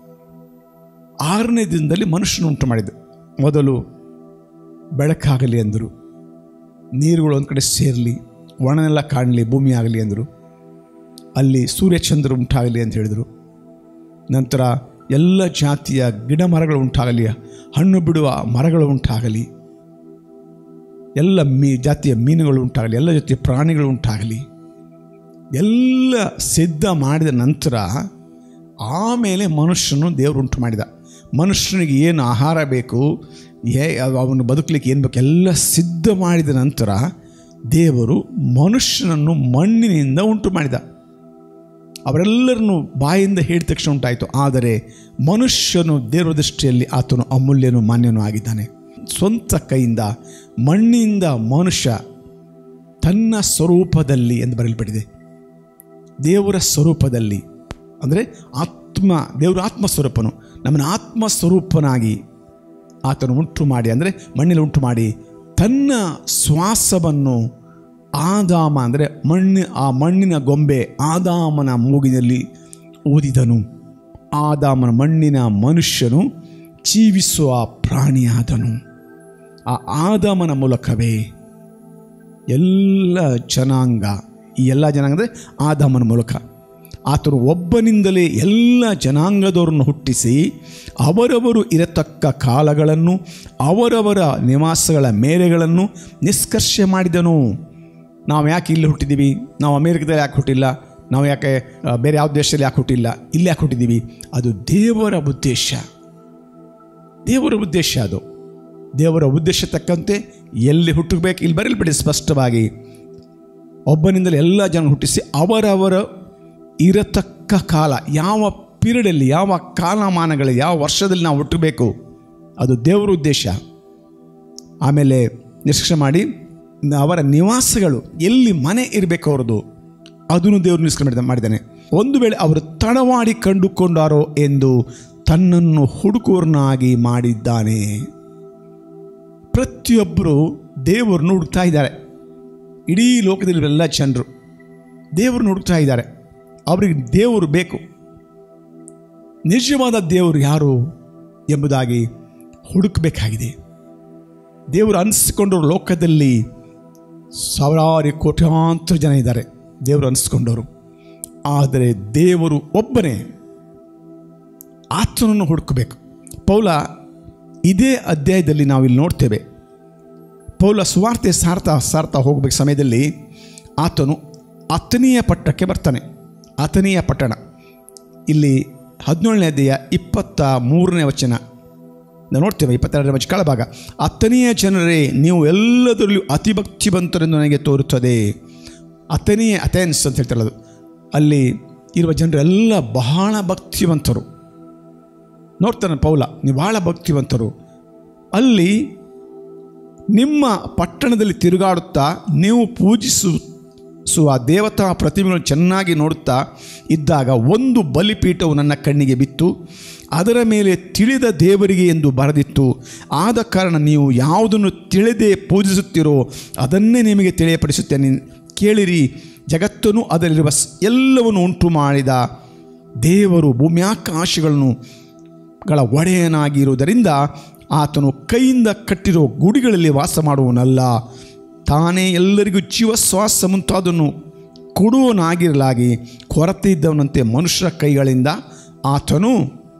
Speaker 1: ಆರನೇ ದಿನದಲ್ಲಿ ಮನುಷ್ಯನ ಉಂಟು ಮಾಡಿದ ಮೊದಲು ಬೆಳಕಾಗಲಿ ಅಂದರು ನೀರುಗಳು ಒಂದು ಕಡೆ ಸೇರಲಿ ಒಣನೆಲ್ಲ ಕಾಣಲಿ ಭೂಮಿ ಆಗಲಿ ಅಂದರು ಅಲ್ಲಿ ಸೂರ್ಯಚಂದ್ರ ಉಂಟಾಗಲಿ ಅಂತ ಹೇಳಿದರು ನಂತರ ಎಲ್ಲ ಜಾತಿಯ ಗಿಡ ಮರಗಳು ಉಂಟಾಗಲಿ ಹಣ್ಣು ಬಿಡುವ ಮರಗಳು ಉಂಟಾಗಲಿ ಎಲ್ಲ ಮೀ ಜಾತಿಯ ಮೀನುಗಳು ಉಂಟಾಗಲಿ ಎಲ್ಲ ಜಾತಿಯ ಪ್ರಾಣಿಗಳು ಉಂಟಾಗಲಿ ಎಲ್ಲ ಸಿದ್ಧ ಮಾಡಿದ ನಂತರ ಆಮೇಲೆ ಮನುಷ್ಯನು ದೇವರು ಉಂಟು ಮಾಡಿದ ಮನುಷ್ಯನಿಗೆ ಏನು ಆಹಾರ ಬೇಕು ಏ ಅವನು ಬದುಕಲಿಕ್ಕೆ ಏನು ಬೇಕು ಎಲ್ಲ ಸಿದ್ಧ ಮಾಡಿದ ನಂತರ ದೇವರು ಮನುಷ್ಯನನ್ನು ಮಣ್ಣಿನಿಂದ ಉಂಟು ಮಾಡಿದ ಅವರೆಲ್ಲರನ್ನು ಬಾಯಿಂದ ಹೇಳಿದ ತಕ್ಷಣ ಉಂಟಾಯಿತು ಆದರೆ ಮನುಷ್ಯನು ದೇವರ ದೃಷ್ಟಿಯಲ್ಲಿ ಆತನು ಅಮೂಲ್ಯನು ಮಾನ್ಯನೂ ಆಗಿದ್ದಾನೆ ಸ್ವಂತ ಕೈಯಿಂದ ಮಣ್ಣಿಂದ ಮನುಷ್ಯ ತನ್ನ ಸ್ವರೂಪದಲ್ಲಿ ಎಂದು ಬರೆಯಲ್ಪಟ್ಟಿದೆ ದೇವರ ಸ್ವರೂಪದಲ್ಲಿ ಅಂದರೆ ಆತ್ಮ ದೇವರ ಆತ್ಮ ಸ್ವರೂಪನು ನಮ್ಮನ್ನು ಆತ್ಮ ಸ್ವರೂಪನಾಗಿ ಆತನು ಉಂಟು ಮಾಡಿ ಅಂದರೆ ಮಣ್ಣಿನಲ್ಲಿ ಉಂಟು ಮಾಡಿ ತನ್ನ ಶ್ವಾಸವನ್ನು ಆದಾಮ ಅಂದರೆ ಮಣ್ಣು ಆ ಮಣ್ಣಿನ ಗೊಂಬೆ ಆದಾಮನ ಮೂಗಿನಲ್ಲಿ ಊದಿದನು ಆದಾಮನ ಮಣ್ಣಿನ ಮನುಷ್ಯನು ಜೀವಿಸುವ ಪ್ರಾಣಿಯಾದನು ಆ ಆದಾಮನ ಮೂಲಕವೇ ಎಲ್ಲ ಜನಾಂಗ ಈ ಎಲ್ಲ ಜನಾಂಗ ಅಂದರೆ ಆದಾಮನ ಮೂಲಕ ಆತನು ಒಬ್ಬನಿಂದಲೇ ಎಲ್ಲ ಜನಾಂಗದವರನ್ನು ಹುಟ್ಟಿಸಿ ಅವರವರು ಇರತಕ್ಕ ಕಾಲಗಳನ್ನು ಅವರವರ ನಿವಾಸಗಳ ಮೇರೆಗಳನ್ನು ನಿಷ್ಕರ್ಷೆ ಮಾಡಿದನು ನಾವು ಯಾಕೆ ಇಲ್ಲಿ ಹುಟ್ಟಿದ್ದೀವಿ ನಾವು ಅಮೇರಿಕದಲ್ಲಿ ಯಾಕೆ ಹುಟ್ಟಿಲ್ಲ ನಾವು ಯಾಕೆ ಆ, ಬೇರೆ ಯಾವ ದೇಶದಲ್ಲಿ ಯಾಕೆ ಹುಟ್ಟಿಲ್ಲ ಇಲ್ಲಿ ಯಾಕೆ ಹುಟ್ಟಿದ್ದೀವಿ ಅದು ದೇವರ ಉದ್ದೇಶ ದೇವರ ಉದ್ದೇಶ ಅದು ದೇವರ ಉದ್ದೇಶ ತಕ್ಕಂತೆ ಎಲ್ಲಿ ಹುಟ್ಟಬೇಕು ಇಲ್ಲಿ ಬರಲ್ಬಿಡಿ ಸ್ಪಷ್ಟವಾಗಿ ಒಬ್ಬನಿಂದಲೇ ಎಲ್ಲ ಜನ ಹುಟ್ಟಿಸಿ ಅವರವರ ಇರತಕ್ಕ ಕಾಲ ಯಾವ ಪೀರಿಯಡಲ್ಲಿ ಯಾವ ಕಾಲಮಾನಗಳಲ್ಲಿ ಯಾವ ವರ್ಷದಲ್ಲಿ ನಾವು ಹುಟ್ಟಬೇಕು ಅದು ದೇವರ ಉದ್ದೇಶ ಆಮೇಲೆ ನಿರೀಕ್ಷೆ ಮಾಡಿ ಅವರ ನಿವಾಸಗಳು ಎಲ್ಲಿ ಮನೆ ಇರಬೇಕು ಅವ್ರದ್ದು ಅದನ್ನು ದೇವರು ನಿಷ್ಕ್ರಮ ಮಾಡಿದ ಮಾಡಿದ್ದಾನೆ ಒಂದು ವೇಳೆ ಅವರು ತಡವಾಡಿ ಕಂಡುಕೊಂಡಾರೋ ಎಂದು ತನ್ನನ್ನು ಹುಡುಕುವರನ್ನಾಗಿ ಮಾಡಿದ್ದಾನೆ ಪ್ರತಿಯೊಬ್ಬರು ದೇವರನ್ನು ಹುಡುಕ್ತಾ ಇದ್ದಾರೆ ಇಡೀ ಲೋಕದಲ್ಲಿ ಎಲ್ಲ ಜನರು ದೇವರನ್ನು ಹುಡುಕ್ತಾ ಇದ್ದಾರೆ ಅವರಿಗೆ ದೇವರು ಬೇಕು ನಿಜವಾದ ದೇವರು ಯಾರು ಎಂಬುದಾಗಿ ಹುಡುಕಬೇಕಾಗಿದೆ ದೇವರು ಅನಿಸ್ಕೊಂಡವರು ಲೋಕದಲ್ಲಿ ಸಾವಿರಾರು ಕೋಟ್ಯಾಂತರ ಜನ ಇದ್ದಾರೆ ದೇವರು ಅನಿಸ್ಕೊಂಡವರು ಆದರೆ ದೇವರು ಒಬ್ಬನೇ ಆತನನ್ನು ಹುಡುಕಬೇಕು ಪೌಲ ಇದೇ ಅಧ್ಯಾಯದಲ್ಲಿ ನಾವು ಇಲ್ಲಿ ನೋಡ್ತೇವೆ ಪೌಲ ಸುವಾರ್ತೆ ಸಾರ್ತಾ ಸಾರ್ತಾ ಹೋಗಬೇಕು ಸಮಯದಲ್ಲಿ ಆತನು ಅತನೀಯ ಪಟ್ಟಕ್ಕೆ ಬರ್ತಾನೆ ಅತನೀಯ ಪಟ್ಟಣ ಇಲ್ಲಿ ಹದಿನೇಳನೇ ಅಧ್ಯಾಯ ಇಪ್ಪತ್ತ ಮೂರನೇ ವಚನ ನಾವು ನೋಡ್ತೇವೆ ಇಪ್ಪತ್ತೆರಡನೇ ವಚನ ಕೆಳಭಾಗ ಅತನೀಯ ಜನರೇ ನೀವು ಎಲ್ಲದರಲ್ಲೂ ಅತಿ ಭಕ್ತಿವಂತರೆಂದು ನನಗೆ ತೋರುತ್ತದೆ ಅತನೀಯ ಅಥೆನ್ಸ್ ಅಂತ ಹೇಳ್ತಾರಲ್ಲ ಅದು ಅಲ್ಲಿ ಇರುವ ಜನರೆಲ್ಲ ಬಹಳ ಭಕ್ತಿವಂತರು ನೋಡ್ತಾನೆ ಪೌಲ ನೀವು ಬಹಳ ಭಕ್ತಿವಂತರು ಅಲ್ಲಿ ನಿಮ್ಮ ಪಟ್ಟಣದಲ್ಲಿ ತಿರುಗಾಡುತ್ತಾ ನೀವು ಪೂಜಿಸುವ ದೇವತಾ ಪ್ರತಿಮೆಗಳನ್ನು ಚೆನ್ನಾಗಿ ನೋಡುತ್ತಾ ಇದ್ದಾಗ ಒಂದು ಬಲಿಪೀಠವು ನನ್ನ ಕಣ್ಣಿಗೆ ಬಿತ್ತು ಅದರ ಮೇಲೆ ತಿಳಿದ ದೇವರಿಗೆ ಎಂದು ಬರೆದಿತ್ತು ಆದ ಕಾರಣ ನೀವು ಯಾವುದನ್ನು ತಿಳಿದೇ ಪೂಜಿಸುತ್ತೀರೋ ಅದನ್ನೇ ನಿಮಗೆ ತಿಳಿಯಪಡಿಸುತ್ತೇನೆ ಕೇಳಿರಿ ಜಗತ್ತನ್ನು ಅದರಲ್ಲಿರುವ ಸ್- ಎಲ್ಲವನ್ನು ಉಂಟು ಮಾಡಿದ ದೇವರು ಭೂಮ್ಯಾಕಾಶಗಳನ್ನು ಗಳ ಒಡೆಯನಾಗಿರುವುದರಿಂದ ಆತನು ಕೈಯಿಂದ ಕಟ್ಟಿರೋ ಗುಡಿಗಳಲ್ಲಿ ವಾಸ ಮಾಡುವನಲ್ಲ ತಾನೇ ಎಲ್ಲರಿಗೂ ಜೀವ ಶ್ವಾಸ ಮುಂತಾದನ್ನು ಕೊಡುವನಾಗಿರಲಾಗಿ ಕೊರತೆ ಇದ್ದವನಂತೆ ಮನುಷ್ಯರ ಕೈಗಳಿಂದ ಆತನು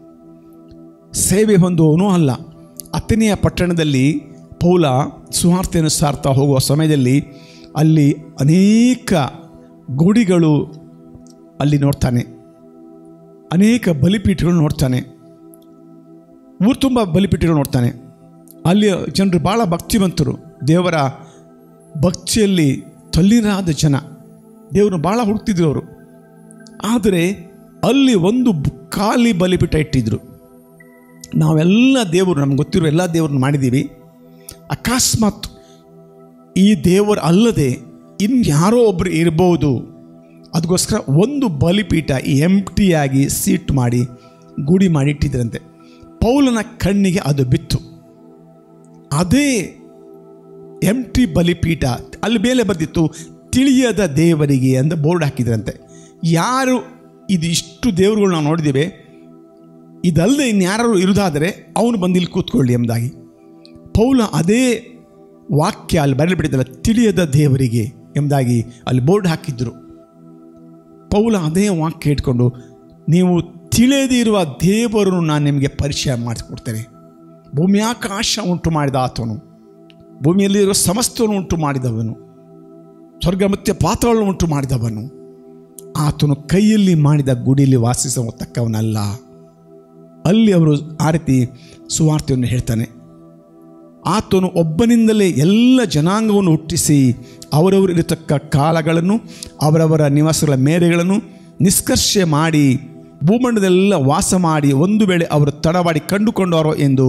Speaker 1: ಸೇವೆ ಹೊಂದುವವನೂ ಅಲ್ಲ ಅತನೆಯ ಪಟ್ಟಣದಲ್ಲಿ ಪೌಲ ಸುವಾರ್ತೆಯನ್ನು ಸಾರ್ತಾ ಹೋಗುವ ಸಮಯದಲ್ಲಿ ಅಲ್ಲಿ ಅನೇಕ ಗುಡಿಗಳು ಅಲ್ಲಿ ನೋಡ್ತಾನೆ ಅನೇಕ ಬಲಿಪೀಠಗಳು ನೋಡ್ತಾನೆ ಊರು ತುಂಬ ಬಲಿಪೀಠಗಳು ನೋಡ್ತಾನೆ ಅಲ್ಲಿ ಜನರು ಭಾಳ ಭಕ್ತಿವಂತರು ದೇವರ ಭಕ್ತಿಯಲ್ಲಿ ತಲ್ಲೀನರಾದ ಜನ ದೇವರನ್ನು ಭಾಳ ಹುಡುಕ್ತಿದ್ರು ಅವರು ಆದರೆ ಅಲ್ಲಿ ಒಂದು ಬ್- ಖಾಲಿ ಬಲಿಪೀಠ ಇಟ್ಟಿದ್ರು ನಾವೆಲ್ಲ ದೇವರು ನಮ್ಗೆ ಗೊತ್ತಿರೋ ಎಲ್ಲ ದೇವ್ರನ್ನ ಮಾಡಿದ್ದೀವಿ ಅಕಸ್ಮಾತ್ ಈ ದೇವರು ಅಲ್ಲದೆ ಇನ್ಯಾರೋ ಒಬ್ಬರು ಇರ್ಬೋದು ಅದಕ್ಕೋಸ್ಕರ ಒಂದು ಬಲಿಪೀಠ ಎಂಟಿಯಾಗಿ ಸೀಟ್ ಮಾಡಿ ಗುಡಿ ಮಾಡಿ ಇಟ್ಟಿದ್ರಂತೆ ಪೌಲನ ಕಣ್ಣಿಗೆ ಅದು ಬಿತ್ತು ಅದೇ ಎಂಟಿ ಬಲಿಪೀಠ ಅಲ್ಲಿ ಮೇಲೆ ಬಂದಿತ್ತು ತಿಳಿಯದ ದೇವರಿಗೆ ಅಂತ ಬೋರ್ಡ್ ಹಾಕಿದ್ರಂತೆ ಯಾರು ಇದು ಇಷ್ಟು ದೇವರುಗಳು ನಾವು ನೋಡಿದ್ದೇವೆ ಇದಲ್ಲದೆ ಇನ್ಯಾರು ಇರುವುದಾದರೆ ಅವನು ಬಂದು ಇಲ್ಲಿ ಕೂತ್ಕೊಳ್ಳಿ ಎಂಬುದಾಗಿ ಪೌಲ ಅದೇ ವಾಕ್ಯ ಅಲ್ಲಿ ಬರಲಿಬಿಟ್ಟಿದ್ದಲ್ಲ ತಿಳಿಯದ ದೇವರಿಗೆ ಎಂಬುದಾಗಿ ಅಲ್ಲಿ ಬೋರ್ಡ್ ಹಾಕಿದ್ರು ಪೌಲ ಅದೇ ವಾಕ್ಯ ಇಟ್ಕೊಂಡು ನೀವು ತಿಳಿಯದಿರುವ ದೇವರನ್ನು ನಾನು ನಿಮಗೆ ಪರಿಚಯ ಮಾಡಿಕೊಡ್ತೇನೆ ಭೂಮಿಯಾಕಾಶ ಉಂಟು ಮಾಡಿದ ಆತನು ಭೂಮಿಯಲ್ಲಿರುವ ಸಮಸ್ತವನ್ನು ಉಂಟು ಮಾಡಿದವನು ಸ್ವರ್ಗ ಮತ್ತು ಪಾತ್ರಗಳನ್ನು ಉಂಟು ಮಾಡಿದವನು ಆತನು ಕೈಯಲ್ಲಿ ಮಾಡಿದ ಗುಡಿಯಲ್ಲಿ ವಾಸಿಸತಕ್ಕವನಲ್ಲ ಅಲ್ಲಿ ಅವರು ಆ ರೀತಿ ಸುವಾರ್ತೆಯನ್ನು ಹೇಳ್ತಾನೆ ಆತನು ಒಬ್ಬನಿಂದಲೇ ಎಲ್ಲ ಜನಾಂಗವನ್ನು ಹುಟ್ಟಿಸಿ ಅವರವರು ಇರತಕ್ಕ ಕಾಲಗಳನ್ನು ಅವರವರ ನಿವಾಸಗಳ ಮೇರೆಗಳನ್ನು ನಿಷ್ಕರ್ಷೆ ಮಾಡಿ ಭೂಮಂಡದೆಲ್ಲ ವಾಸ ಮಾಡಿ ಒಂದು ವೇಳೆ ಅವರು ತಡವಾಡಿ ಕಂಡುಕೊಂಡರೋ ಎಂದು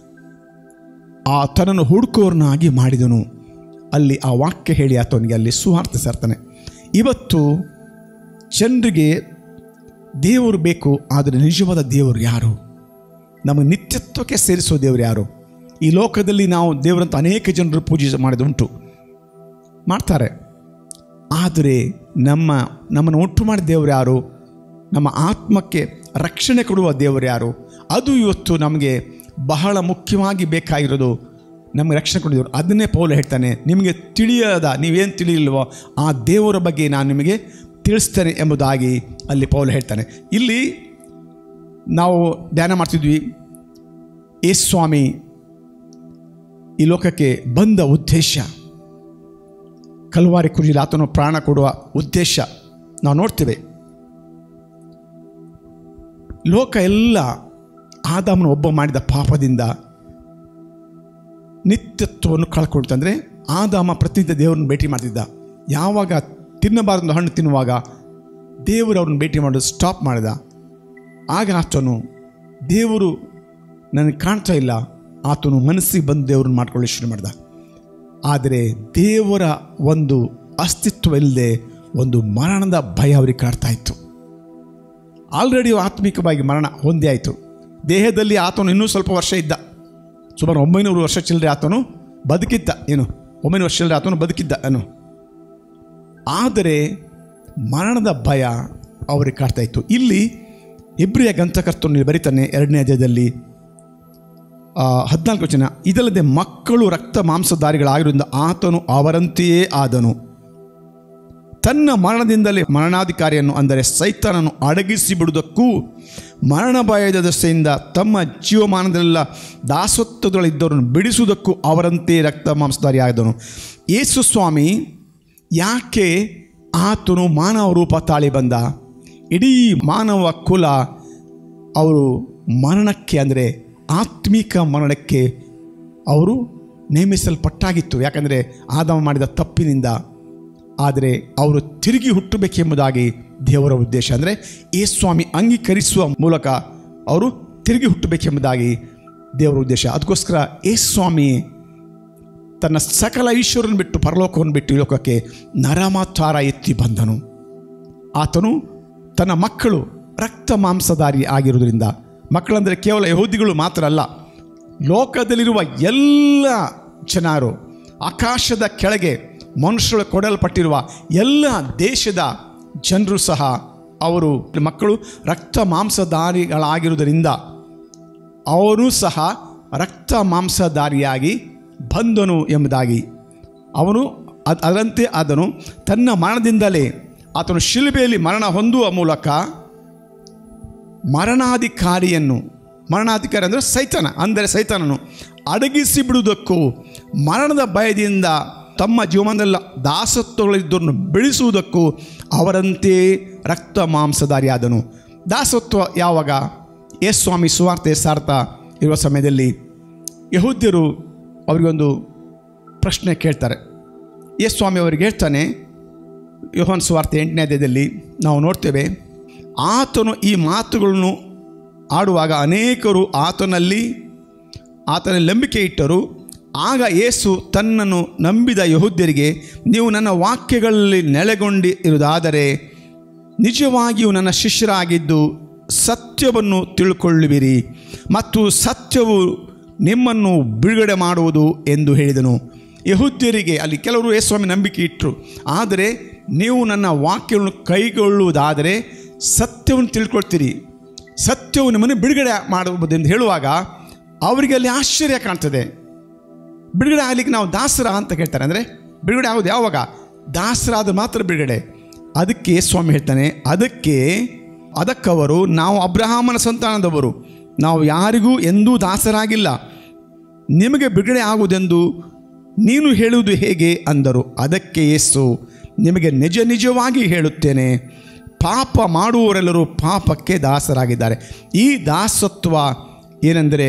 Speaker 1: ಆ ತನ್ನನ್ನು ಹುಡುಕೋರ್ನಾಗಿ ಮಾಡಿದನು ಅಲ್ಲಿ ಆ ವಾಕ್ಯ ಹೇಳಿ ಆತನಿಗೆ ಅಲ್ಲಿ ಸುವಾರ್ತೆ ಸೇರ್ತಾನೆ ಇವತ್ತು ಜನರಿಗೆ ದೇವರು ಬೇಕು ಆದರೆ ನಿಜವಾದ ದೇವರು ಯಾರು ನಮಗೆ ನಿತ್ಯತ್ವಕ್ಕೆ ಸೇರಿಸೋ ದೇವರು ಯಾರು ಈ ಲೋಕದಲ್ಲಿ ನಾವು ದೇವರಂತ ಅನೇಕ ಜನರು ಪೂಜೆ ಮಾಡಿದ ಉಂಟು ಮಾಡ್ತಾರೆ ಆದರೆ ನಮ್ಮ ನಮ್ಮನ್ನು ಉಂಟು ಮಾಡಿದ ದೇವರು ಯಾರು ನಮ್ಮ ಆತ್ಮಕ್ಕೆ ರಕ್ಷಣೆ ಕೊಡುವ ದೇವರು ಯಾರು ಅದು ಇವತ್ತು ನಮಗೆ ಬಹಳ ಮುಖ್ಯವಾಗಿ ಬೇಕಾಗಿರೋದು ನಮಗೆ ರಕ್ಷಣೆ ಕೊಡಿದವರು ಅದನ್ನೇ ಪೌಲ ಹೇಳ್ತಾನೆ ನಿಮಗೆ ತಿಳಿಯದ ನೀವೇನು ತಿಳಿಯಿಲ್ವೋ ಆ ದೇವರ ಬಗ್ಗೆ ನಾನು ನಿಮಗೆ ತಿಳಿಸ್ತೇನೆ ಎಂಬುದಾಗಿ ಅಲ್ಲಿ ಪೌಲ ಹೇಳ್ತಾನೆ ಇಲ್ಲಿ ನಾವು ಧ್ಯಾನ ಮಾಡ್ತಿದ್ವಿ ಯೇಸು ಸ್ವಾಮಿ ಈ ಲೋಕಕ್ಕೆ ಬಂದ ಉದ್ದೇಶ ಕಲ್ವಾರಿ ಕುರಿಯಲ್ಲಿ ಆತನು ಪ್ರಾಣ ಕೊಡುವ ಉದ್ದೇಶ ನಾವು ನೋಡ್ತೇವೆ ಲೋಕ ಎಲ್ಲ ಆದಾಮನ ಒಬ್ಬ ಮಾಡಿದ ಪಾಪದಿಂದ ನಿತ್ಯತ್ವವನ್ನು ಕಳ್ಕೊಳ್ತಂದರೆ ಆದಾಮ ಪ್ರತಿನಿತ್ಯ ದೇವರನ್ನು ಭೇಟಿ ಮಾಡ್ತಿದ್ದ ಯಾವಾಗ ತಿನ್ನಬಾರದು ಹಣ್ಣು ತಿನ್ನುವಾಗ ದೇವರು ಅವ್ರನ್ನ ಭೇಟಿ ಮಾಡೋದು ಸ್ಟಾಪ್ ಮಾಡಿದ ಆಗ ಆತನು ದೇವರು ನನಗೆ ಕಾಣ್ತಾ ಇಲ್ಲ ಆತನು ಮನಸ್ಸಿಗೆ ಬಂದು ದೇವ್ರನ್ನ ಮಾಡ್ಕೊಳ್ಳಿ ಶುರು ಮಾಡ್ದ ಆದರೆ ದೇವರ ಒಂದು ಅಸ್ತಿತ್ವ ಇಲ್ಲದೆ ಒಂದು ಮರಣದ ಭಯ ಅವರಿಗೆ ಕಾಡ್ತಾ ಇತ್ತು ಆಲ್ರೆಡಿ ಆತ್ಮಿಕವಾಗಿ ಮರಣ ಹೊಂದಿ ಆಯಿತು ದೇಹದಲ್ಲಿ ಆತನು ಇನ್ನೂ ಸ್ವಲ್ಪ ವರ್ಷ ಇದ್ದ ಸುಮಾರು ಒಂಬೈನೂರು ವರ್ಷ ಚಿಲ್ಲರೆ ಆತನು ಬದುಕಿದ್ದ ಏನು ಒಂಬೈನೂರು ವರ್ಷ ಚಿಲ್ಲರೆ ಆತನು ಬದುಕಿದ್ದ ಏನು ಆದರೆ ಮರಣದ ಭಯ ಅವರಿಗೆ ಕಾಡ್ತಾ ಇತ್ತು ಇಲ್ಲಿ ಇಬ್ರಿಯ ಗ್ರಂಥಕರ್ತನು ಬರೀತಾನೆ ಎರಡನೇ ಅಧ್ಯಾಯದಲ್ಲಿ ಆ, ಹದಿನಾಲ್ಕು ಜನ ಇದಲ್ಲದೆ ಮಕ್ಕಳು ರಕ್ತ ಮಾಂಸಧಾರಿಗಳಾಗಿರೋದ್ರಿಂದ ಆತನು ಅವರಂತೆಯೇ ಆದನು ತನ್ನ ಮರಣದಿಂದಲೇ ಮರಣಾಧಿಕಾರಿಯನ್ನು ಅಂದರೆ ಸೈತಾನನ್ನು ಅಡಗಿಸಿ ಬಿಡುವುದಕ್ಕೂ ಮರಣ ಭಯದ ದಶೆಯಿಂದ ತಮ್ಮ ಜೀವಮಾನದಲ್ಲೆಲ್ಲ ದಾಸತ್ವದಲ್ಲಿದ್ದವರನ್ನು ಬಿಡಿಸುವುದಕ್ಕೂ ಅವರಂತೆ ರಕ್ತ ಮಾಂಸಧಾರಿ ಆದನು ಯೇಸು ಸ್ವಾಮಿ ಯಾಕೆ ಆತನು ಮಾನವ ರೂಪ ತಾಳಿ ಬಂದ ಇಡೀ ಮಾನವ ಕುಲ ಅವರು ಮರಣಕ್ಕೆ ಅಂದರೆ ಆತ್ಮಿಕ ಮರಣಕ್ಕೆ ಅವರು ನೇಮಿಸಲ್ಪಟ್ಟಾಗಿತ್ತು ಯಾಕಂದರೆ ಆದಮ ಮಾಡಿದ ತಪ್ಪಿನಿಂದ ಆದರೆ ಅವರು ತಿರುಗಿ ಹುಟ್ಟಬೇಕೆಂಬುದಾಗಿ ದೇವರ ಉದ್ದೇಶ ಅಂದರೆ ಈ ಸ್ವಾಮಿ ಅಂಗೀಕರಿಸುವ ಮೂಲಕ ಅವರು ತಿರುಗಿ ಹುಟ್ಟಬೇಕೆಂಬುದಾಗಿ ದೇವರ ಉದ್ದೇಶ ಅದಕ್ಕೋಸ್ಕರ ಏ ಸ್ವಾಮಿ ತನ್ನ ಸಕಲ ಈಶ್ವರನ ಬಿಟ್ಟು ಪರಲೋಕವನ್ನು ಬಿಟ್ಟು ಈ ಲೋಕಕ್ಕೆ ನರಮಾಚಾರ ಎತ್ತಿ ಬಂದನು ಆತನು ತನ್ನ ಮಕ್ಕಳು ರಕ್ತ ಮಾಂಸಧಾರಿ ಆಗಿರುವುದರಿಂದ ಮಕ್ಕಳಂದರೆ ಕೇವಲ ಯಹೂದಿಗಳು ಮಾತ್ರ ಅಲ್ಲ ಲೋಕದಲ್ಲಿರುವ ಎಲ್ಲ ಜನರು ಆಕಾಶದ ಕೆಳಗೆ ಮನುಷ್ಯರು ಕೊಡಲ್ಪಟ್ಟಿರುವ ಎಲ್ಲ ದೇಶದ ಜನರು ಸಹ ಅವರು ಮಕ್ಕಳು ರಕ್ತ ಮಾಂಸಧಾರಿಗಳಾಗಿರುವುದರಿಂದ ಅವರೂ ಸಹ ರಕ್ತ ಮಾಂಸಧಾರಿಯಾಗಿ ಬಂದನು ಎಂಬುದಾಗಿ ಅವನು ಅದ್- ಅದರಂತೆ ಆದನು ತನ್ನ ಮರಣದಿಂದಲೇ ಆತನು ಶಿಲುಬೆಯಲ್ಲಿ ಮರಣ ಹೊಂದುವ ಮೂಲಕ ಮರಣಾಧಿಕಾರಿಯನ್ನು ಮರಣಾಧಿಕಾರಿ ಅಂದರೆ ಸೈತಾನ ಅಂದರೆ ಸೈತಾನನು ಅಡಗಿಸಿ ಬಿಡುವುದಕ್ಕೂ ಮರಣದ ಭಯದಿಂದ ತಮ್ಮ ಜೀವನದಲ್ಲ ದಾಸತ್ವಗಳಿದ್ದನ್ನು ಬೆಳೆಸುವುದಕ್ಕೂ ಅವರಂತೆ ರಕ್ತ ಮಾಂಸಧಾರಿಯಾದನು ದಾಸತ್ವ ಯಾವಾಗ ಎಸ್ ಸ್ವಾಮಿ ಸುವಾರ್ತೆ ಸಾರ್ಥ ಇರುವ ಸಮಯದಲ್ಲಿ ಯಹೂದ್ಯರು ಅವರಿಗೊಂದು ಪ್ರಶ್ನೆ ಕೇಳ್ತಾರೆ ಎಸ್ ಸ್ವಾಮಿ ಅವರಿಗೆ ಹೇಳ್ತಾನೆ ಯೋಹನ್ ಸುವಾರ್ತೆ ಎಂಟನೇ ಅಧ್ಯಾಯದಲ್ಲಿ ನಾವು ನೋಡ್ತೇವೆ ಆತನು ಈ ಮಾತುಗಳನ್ನು ಆಡುವಾಗ ಅನೇಕರು ಆತನಲ್ಲಿ ಆತನಲ್ಲಿ ನಂಬಿಕೆ ಇಟ್ಟರು ಆಗ ಯೇಸು ತನ್ನನ್ನು ನಂಬಿದ ಯಹೂದ್ಯರಿಗೆ ನೀವು ನನ್ನ ವಾಕ್ಯಗಳಲ್ಲಿ ನೆಲೆಗೊಂಡಿ ಇರುವುದಾದರೆ ನಿಜವಾಗಿಯೂ ನನ್ನ ಶಿಷ್ಯರಾಗಿದ್ದು ಸತ್ಯವನ್ನು ತಿಳ್ಕೊಳ್ಳುವಿರಿ ಮತ್ತು ಸತ್ಯವು ನಿಮ್ಮನ್ನು ಬಿಡುಗಡೆ ಮಾಡುವುದು ಎಂದು ಹೇಳಿದನು ಯಹೂದ್ಯರಿಗೆ ಅಲ್ಲಿ ಕೆಲವರು ಯೇಸ್ವಾಮಿ ನಂಬಿಕೆ ಇಟ್ಟರು ಆದರೆ ನೀವು ನನ್ನ ವಾಕ್ಯವನ್ನು ಕೈಗೊಳ್ಳುವುದಾದರೆ ಸತ್ಯವನ್ನು ತಿಳ್ಕೊಳ್ತೀರಿ ಸತ್ಯವು ನಿಮ್ಮನ್ನು ಬಿಡುಗಡೆ ಮಾಡುವುದೆಂದು ಹೇಳುವಾಗ ಅವರಿಗೆ ಅಲ್ಲಿ ಆಶ್ಚರ್ಯ ಕಾಣ್ತದೆ ಬಿಡುಗಡೆ ಆಗಲಿಕ್ಕೆ ನಾವು ದಾಸರ ಅಂತ ಕೇಳ್ತಾರೆ ಅಂದರೆ ಬಿಡುಗಡೆ ಆಗೋದು ಯಾವಾಗ ದಾಸರಾದ ಮಾತ್ರ ಬಿಡುಗಡೆ ಅದಕ್ಕೆ ಸ್ವಾಮಿ ಹೇಳ್ತಾನೆ ಅದಕ್ಕೆ ಅದಕ್ಕವರು ನಾವು ಅಬ್ರಹಾಮನ ಸಂತಾನದವರು ನಾವು ಯಾರಿಗೂ ಎಂದೂ ದಾಸರಾಗಿಲ್ಲ ನಿಮಗೆ ಬಿಡುಗಡೆ ಆಗುವುದೆಂದು ನೀನು ಹೇಳುವುದು ಹೇಗೆ ಅಂದರು ಅದಕ್ಕೆ ಯೇಸು ನಿಮಗೆ ನಿಜ ನಿಜವಾಗಿ ಹೇಳುತ್ತೇನೆ ಪಾಪ ಮಾಡುವವರೆಲ್ಲರೂ ಪಾಪಕ್ಕೆ ದಾಸರಾಗಿದ್ದಾರೆ ಈ ದಾಸತ್ವ ಏನೆಂದರೆ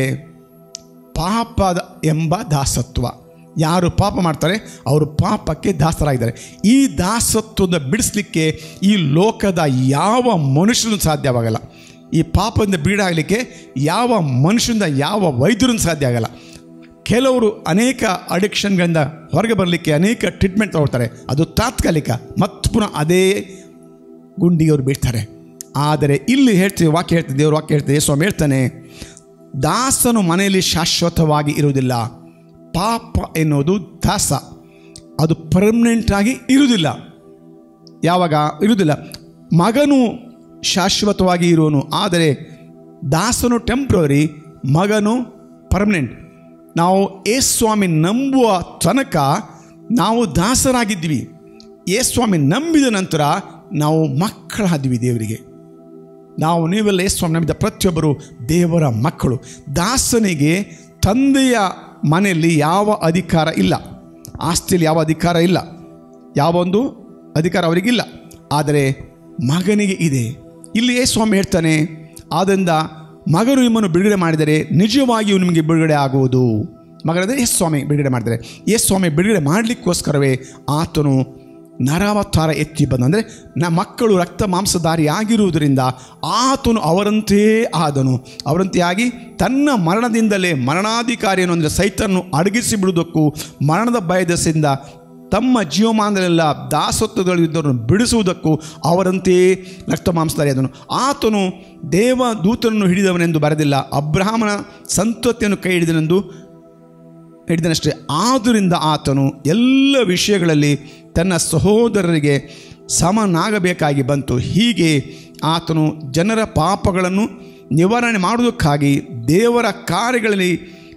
Speaker 1: ಪಾಪದ ಎಂಬ ದಾಸತ್ವ ಯಾರು ಪಾಪ ಮಾಡ್ತಾರೆ ಅವರು ಪಾಪಕ್ಕೆ ದಾಸರಾಗಿದ್ದಾರೆ ಈ ದಾಸತ್ವದ ಬಿಡಿಸ್ಲಿಕ್ಕೆ ಈ ಲೋಕದ ಯಾವ ಮನುಷ್ಯನೂ ಸಾಧ್ಯವಾಗಲ್ಲ ಈ ಪಾಪದಿಂದ ಬೀಡಾಗಲಿಕ್ಕೆ ಯಾವ ಮನುಷ್ಯನಿಂದ ಯಾವ ವೈದ್ಯರನ್ನು ಸಾಧ್ಯ ಆಗಲ್ಲ ಕೆಲವರು ಅನೇಕ ಅಡಿಕ್ಷನ್ಗಳಿಂದ ಹೊರಗೆ ಬರಲಿಕ್ಕೆ ಅನೇಕ ಟ್ರೀಟ್ಮೆಂಟ್ ತಗೊಳ್ತಾರೆ ಅದು ತಾತ್ಕಾಲಿಕ ಮತ್ತು ಪುನಃ ಅದೇ ಗುಂಡಿಗೆ ಅವರು ಬೀಳ್ತಾರೆ ಆದರೆ ಇಲ್ಲಿ ಹೇಳ್ತೀವಿ ವಾಕ್ಯ ಹೇಳ್ತೀವಿ ದೇವ್ರ ವಾಕ್ಯ ಹೇಳ್ತೀವಿ ಸ್ವಾಮಿ ಹೇಳ್ತಾನೆ ದಾಸನು ಮನೆಯಲ್ಲಿ ಶಾಶ್ವತವಾಗಿ ಇರುವುದಿಲ್ಲ ಪಾಪ ಎನ್ನುವುದು ದಾಸ ಅದು ಪರ್ಮನೆಂಟ್ ಆಗಿ ಇರುವುದಿಲ್ಲ ಯಾವಾಗ ಇರುವುದಿಲ್ಲ ಮಗನು ಶಾಶ್ವತವಾಗಿ ಇರುವನು ಆದರೆ ದಾಸನು ಟೆಂಪ್ರವರಿ ಮಗನು ಪರ್ಮನೆಂಟ್ ನಾವು ಏ ಸ್ವಾಮಿ ನಂಬುವ ತನಕ ನಾವು ದಾಸರಾಗಿದ್ವಿ ಏ ಸ್ವಾಮಿ ನಂಬಿದ ನಂತರ ನಾವು ಮಕ್ಕಳಾದ್ವಿ ದೇವರಿಗೆ ನಾವು ನೀವೆಲ್ಲ ಏ ಸ್ವಾಮಿ ನಂಬಿದ ಪ್ರತಿಯೊಬ್ಬರು ದೇವರ ಮಕ್ಕಳು ದಾಸನಿಗೆ ತಂದೆಯ ಮನೆಯಲ್ಲಿ ಯಾವ ಅಧಿಕಾರ ಇಲ್ಲ ಆಸ್ತಿಯಲ್ಲಿ ಯಾವ ಅಧಿಕಾರ ಇಲ್ಲ ಯಾವ ಒಂದು ಅಧಿಕಾರ ಅವರಿಗಿಲ್ಲ ಆದರೆ ಮಗನಿಗೆ ಇದೆ ಇಲ್ಲಿ ಯೇಸು ಸ್ವಾಮಿ ಹೇಳ್ತಾನೆ ಆದ್ದರಿಂದ ಮಗನು ನಿಮ್ಮನ್ನು ಬಿಡುಗಡೆ ಮಾಡಿದರೆ ನಿಜವಾಗಿಯೂ ನಿಮಗೆ ಬಿಡುಗಡೆ ಆಗುವುದು ಮಗನಂದರೆ ಯೇಸು ಸ್ವಾಮಿ ಬಿಡುಗಡೆ ಮಾಡಿದರೆ ಯೇಸು ಸ್ವಾಮಿ ಬಿಡುಗಡೆ ಮಾಡಲಿಕ್ಕೋಸ್ಕರವೇ ಆತನು ನರಾವತಾರ ಎತ್ತಿ ಬಂದ ಅಂದರೆ ನ ಮಕ್ಕಳು ರಕ್ತ ಮಾಂಸಧಾರಿ ಆಗಿರುವುದರಿಂದ ಆತನು ಅವರಂತೆಯೇ ಆದನು ಅವರಂತೆ ಆಗಿ ತನ್ನ ಮರಣದಿಂದಲೇ ಮರಣಾಧಿಕಾರಿಯನ್ನು ಅಂದರೆ ಸೈತನ್ನು ಅಡಗಿಸಿ ಬಿಡುವುದಕ್ಕೂ ಮರಣದ ಭಯದಸಿಂದ ತಮ್ಮ ಜೀವಮಾನದಲ್ಲೆಲ್ಲ ದಾಸತ್ವಗಳಿದ್ದವರನ್ನು ಬಿಡಿಸುವುದಕ್ಕೂ ಅವರಂತೆಯೇ ರಕ್ತ ಮಾಂಸಧಾರಿ ಆದನು ಆತನು ದೇವ ದೂತನನ್ನು ಹಿಡಿದವನೆಂದು ಬರೆದಿಲ್ಲ ಅಬ್ರಾಹ್ಮನ ಸಂತತಿಯನ್ನು ಕೈ ಹಿಡಿದನೆಂದು ಹಿಡಿದನಷ್ಟೇ ಆದುರಿಂದ ಆತನು ಎಲ್ಲ ವಿಷಯಗಳಲ್ಲಿ ತನ್ನ ಸಹೋದರರಿಗೆ ಸಮನಾಗಬೇಕಾಗಿ ಬಂತು ಹೀಗೆ ಆತನು ಜನರ ಪಾಪಗಳನ್ನು ನಿವಾರಣೆ ಮಾಡುವುದಕ್ಕಾಗಿ ದೇವರ ಕಾರ್ಯಗಳಲ್ಲಿ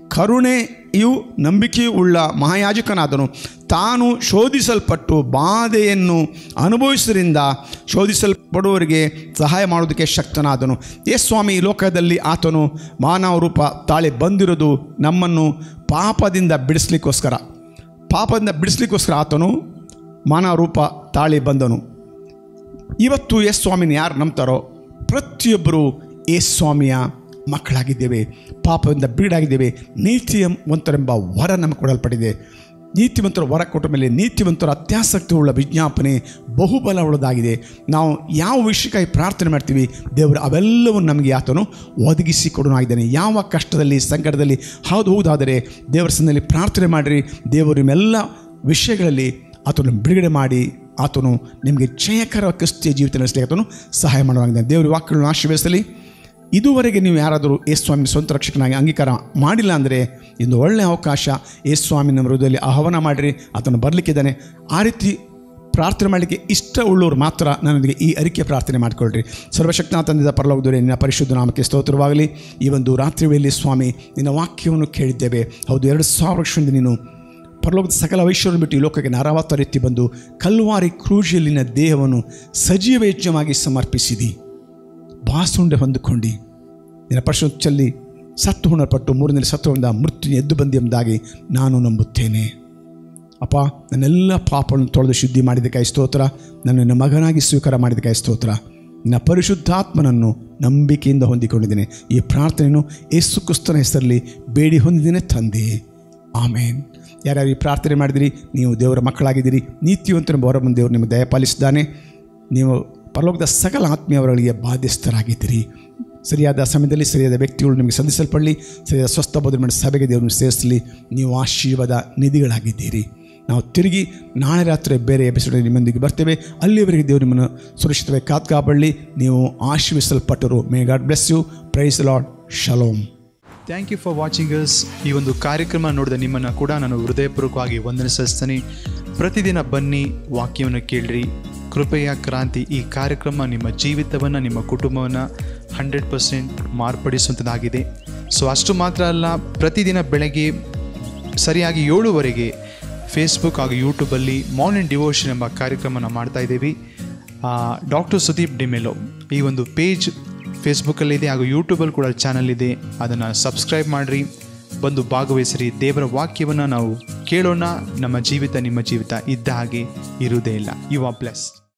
Speaker 1: ಕರುಣೆಯು ನಂಬಿಕೆಯೂ ಉಳ್ಳ ಮಹಾಯಾಜಕನಾದನು ತಾನು ಶೋಧಿಸಲ್ಪಟ್ಟು ಬಾಧೆಯನ್ನು ಅನುಭವಿಸುವುದರಿಂದ ಶೋಧಿಸಲ್ಪಡುವವರಿಗೆ ಸಹಾಯ ಮಾಡೋದಕ್ಕೆ ಶಕ್ತನಾದನು ಯೇ ಸ್ವಾಮಿ ಈ ಲೋಕದಲ್ಲಿ ಆತನು ಮಾನವ ರೂಪ ತಾಳಿ ಬಂದಿರೋದು ನಮ್ಮನ್ನು ಪಾಪದಿಂದ ಬಿಡಿಸ್ಲಿಕ್ಕೋಸ್ಕರ ಪಾಪದಿಂದ ಬಿಡಿಸ್ಲಿಕ್ಕೋಸ್ಕರ ಆತನು ಮಾನವ ರೂಪ ತಾಳಿ ಬಂದನು ಇವತ್ತು ಯೇಸು ಸ್ವಾಮಿನ ಯಾರು ನಂಬ್ತಾರೋ ಪ್ರತಿಯೊಬ್ಬರು ಯೇಸು ಸ್ವಾಮಿಯ ಮಕ್ಕಳಾಗಿದ್ದೇವೆ ಪಾಪದಿಂದ ಬೀಡಾಗಿದ್ದೇವೆ ನೀತಿವಂತರೆಂಬ ವರ ನಮಗೆ ಕೊಡಲ್ಪಟ್ಟಿದೆ ನೀತಿವಂತರ ವರ ಕೊಟ್ಟ ಮೇಲೆ ನೀತಿವಂತರ ಅತ್ಯಾಸಕ್ತಿ ಉಳ್ಳ ವಿಜ್ಞಾಪನೆ ಬಹುಬಲ ಉಳ್ಳದಾಗಿದೆ ನಾವು ಯಾವ ವಿಷಯಕ್ಕಾಗಿ ಪ್ರಾರ್ಥನೆ ಮಾಡ್ತೀವಿ ದೇವರು ಅವೆಲ್ಲವನ್ನು ನಮಗೆ ಆತನು ಒದಗಿಸಿ ಕೊಡೋನಾಗಿದ್ದಾನೆ ಯಾವ ಕಷ್ಟದಲ್ಲಿ ಸಂಕಟದಲ್ಲಿ ಹೌದು ಹೌದಾದರೆ ದೇವರ ಸನ್ನಲ್ಲಿ ಪ್ರಾರ್ಥನೆ ಮಾಡಿರಿ ದೇವರು ನಿಮ್ಮೆಲ್ಲ ವಿಷಯಗಳಲ್ಲಿ ಆತನು ಬಿಡುಗಡೆ ಮಾಡಿ ಆತನು ನಿಮಗೆ ಜಯಕರ ಕ್ರಿಸ್ತಿಯ ಜೀವಿತ ನಡೆಸಲಿಕ್ಕೆ ಆತನು ಸಹಾಯ ಮಾಡುವಾಗಿದ್ದಾನೆ ದೇವರ ವಾಕ್ಯಗಳನ್ನು ಆಶೀರ್ವದಿಸಲಿ ಇದುವರೆಗೆ ನೀವು ಯಾರಾದರೂ ಯೇಸು ಸ್ವಾಮಿ ಸ್ವಂತ ರಕ್ಷಕನಾಗಿ ಅಂಗೀಕಾರ ಮಾಡಿಲ್ಲ ಅಂದರೆ ಇಂದು ಒಳ್ಳೆಯ ಅವಕಾಶ ಯೇಸು ಸ್ವಾಮಿ ನಮ್ಮ ಹೃದಯದಲ್ಲಿ ಆಹ್ವಾನ ಮಾಡಿರಿ ಆತನು ಬರಲಿಕ್ಕಿದ್ದಾನೆ ಆ ರೀತಿ ಪ್ರಾರ್ಥನೆ ಮಾಡಲಿಕ್ಕೆ ಇಷ್ಟ ಉಳ್ಳವರು ಮಾತ್ರ ನನ್ನೊಂದಿಗೆ ಈ ಅರಿಕೆ ಪ್ರಾರ್ಥನೆ ಮಾಡಿಕೊಳ್ಳ್ರಿ ಸರ್ವಶಕ್ತನ ತಂದಿದ್ದ ಪರಲೋಕದವರೇ ನಿನ್ನ ಪರಿಶುದ್ಧ ನಾಮಕ್ಕೆ ಸ್ತೋತ್ರವಾಗಲಿ ಈ ಒಂದು ರಾತ್ರಿ ವೇಳೆಯಲ್ಲಿ ಸ್ವಾಮಿ ನಿನ್ನ ವಾಕ್ಯವನ್ನು ಕೇಳಿದ್ದೇವೆ ಹೌದು ಎರಡು ಸಾವಿರ ವರ್ಷದಿಂದ ನೀನು ಪರಲೋಕದ ಸಕಲ ಐಶ್ವರ್ಯ ಬಿಟ್ಟು ಈ ಲೋಕಕ್ಕೆ ನರವತ್ತ ರೀತಿ ಬಂದು ಕಲ್ವಾರಿ ಕ್ರೂಜಿಯಲ್ಲಿನ ದೇಹವನ್ನು ಸಜೀವ ಯಜ್ಞವಾಗಿ ಸಮರ್ಪಿಸಿದಿ ಬಾಸುಂಡೆ ಹೊಂದಿಕೊಂಡು ನಿನ್ನ ಪರಿಶುದ್ಧಲ್ಲಿ ಸತ್ತು ಹುಣಪಟ್ಟು ಮೂರನೇ ಸತ್ವದಿಂದ ಮೃತ್ಯು ಎದ್ದು ಬಂದಿ ಎಂಬುದಾಗಿ ನಾನು ನಂಬುತ್ತೇನೆ ಅಪ್ಪ ನನ್ನೆಲ್ಲ ಪಾಪಗಳನ್ನು ತೊಳೆದು ಶುದ್ಧಿ ಮಾಡಿದ್ದಕ್ಕಾಗಿ ಸ್ತೋತ್ರ ನನ್ನ ನಿನ್ನ ಮಗನಾಗಿ ಸ್ವೀಕಾರ ಮಾಡಿದ್ದಕ್ಕಾಗಿ ಸ್ತೋತ್ರ ನಿನ್ನ ಪರಿಶುದ್ಧಾತ್ಮನನ್ನು ನಂಬಿಕೆಯಿಂದ ಹೊಂದಿಕೊಂಡಿದ್ದೇನೆ ಈ ಪ್ರಾರ್ಥನೆಯನ್ನು ಯೇಸು ಕ್ರಿಸ್ತನ ಹೆಸರಲ್ಲಿ ಬೇಡಿ ಹೊಂದಿದ್ದೇನೆ ತಂದೆ ಆಮೇನ್ ಯಾರ್ಯಾರು ಈ ಪ್ರಾರ್ಥನೆ ಮಾಡಿದಿರಿ ನೀವು ದೇವರ ಮಕ್ಕಳಾಗಿದ್ದೀರಿ ನೀತಿವಂತನ ಹೊರ ಮುಂದೆ ದೇವರು ನಿಮಗೆ ದಯಪಾಲಿಸಿದ್ದಾನೆ ನೀವು ಪರಲೋಕದ ಸಕಲ ಆತ್ಮೀಯವರಿಗೆ ಬಾಧ್ಯಸ್ಥರಾಗಿದ್ದೀರಿ ಸರಿಯಾದ ಸಮಯದಲ್ಲಿ ಸರಿಯಾದ ವ್ಯಕ್ತಿಗಳು ನಿಮಗೆ ಸಂಧಿಸಲ್ಪಡಲಿ ಸರಿಯಾದ ಸ್ವಸ್ಥ ಬದಲು ಮಾಡಿ ಸಭೆಗೆ ದೇವರನ್ನು ಸೇರಿಸಲಿ ನೀವು ಆಶೀರ್ವಾದ ನಿಧಿಗಳಾಗಿದ್ದೀರಿ ನಾವು ತಿರುಗಿ ನಾಳೆ ರಾತ್ರಿ ಬೇರೆ ಎಪಿಸೋಡ್ ನಿಮ್ಮೊಂದಿಗೆ ಬರ್ತೇವೆ ಅಲ್ಲಿವರೆಗೆ ದೇವರು ನಿಮ್ಮನ್ನು ಸುರಕ್ಷಿತವಾಗಿ ಕಾತ್ಕಾಪಡಲಿ ನೀವು ಆಶೀರ್ವಿಸಲ್ಪಟ್ಟರು may God bless you praise Lord shalom
Speaker 2: thank you for watching us ಈ ಒಂದು ಕಾರ್ಯಕ್ರಮ ನೋಡಿದ ನಿಮ್ಮನ್ನು ಕೂಡ ನಾನು ಹೃದಯಪೂರ್ವಕವಾಗಿ ವಂದನೆ ಸಲ್ಲಿಸ್ತೀನಿ ಪ್ರತಿದಿನ ಬನ್ನಿ ವಾಕ್ಯವನ್ನು ಕೇಳ್ರಿ ಕೃಪೆಯ ಕ್ರಾಂತಿ ಈ ಕಾರ್ಯಕ್ರಮ ನಿಮ್ಮ ಜೀವಿತವನ್ನು ನಿಮ್ಮ ಕುಟುಂಬವನ್ನು ಹಂಡ್ರೆಡ್ ಪರ್ಸೆಂಟ್ ಮಾರ್ಪಡಿಸುವಂಥದ್ದಾಗಿದೆ ಸೊ ಅಷ್ಟು ಮಾತ್ರ ಅಲ್ಲ ಪ್ರತಿದಿನ ಬೆಳಗ್ಗೆ ಸರಿಯಾಗಿ ಏಳುವರೆಗೆ ಫೇಸ್ಬುಕ್ ಹಾಗೂ ಯೂಟ್ಯೂಬಲ್ಲಿ ಮಾರ್ನಿಂಗ್ ಡಿವೋಷನ್ ಎಂಬ ಕಾರ್ಯಕ್ರಮನ ಮಾಡ್ತಾ ಇದ್ದೀವಿ ಡಾಕ್ಟರ್ ಸುದೀಪ್ ಡಿಮೆಲೋ ಈ ಒಂದು ಪೇಜ್ ಫೇಸ್ಬುಕ್ಕಲ್ಲಿದೆ ಹಾಗೂ ಯೂಟ್ಯೂಬಲ್ಲಿ ಕೂಡ ಚಾನಲ್ ಇದೆ ಅದನ್ನು ಸಬ್ಸ್ಕ್ರೈಬ್ ಮಾಡಿರಿ ಬಂದು ಭಾಗವಹಿಸಿರಿ ದೇವರ ವಾಕ್ಯವನ್ನು ನಾವು ಕೇಳೋಣ ನಮ್ಮ ಜೀವಿತ ನಿಮ್ಮ ಜೀವಿತ ಇದ್ದ ಹಾಗೆ ಇರುವುದೇ ಇಲ್ಲ ಯು ಆರ್ ಬ್ಲೆಸ್ಡ್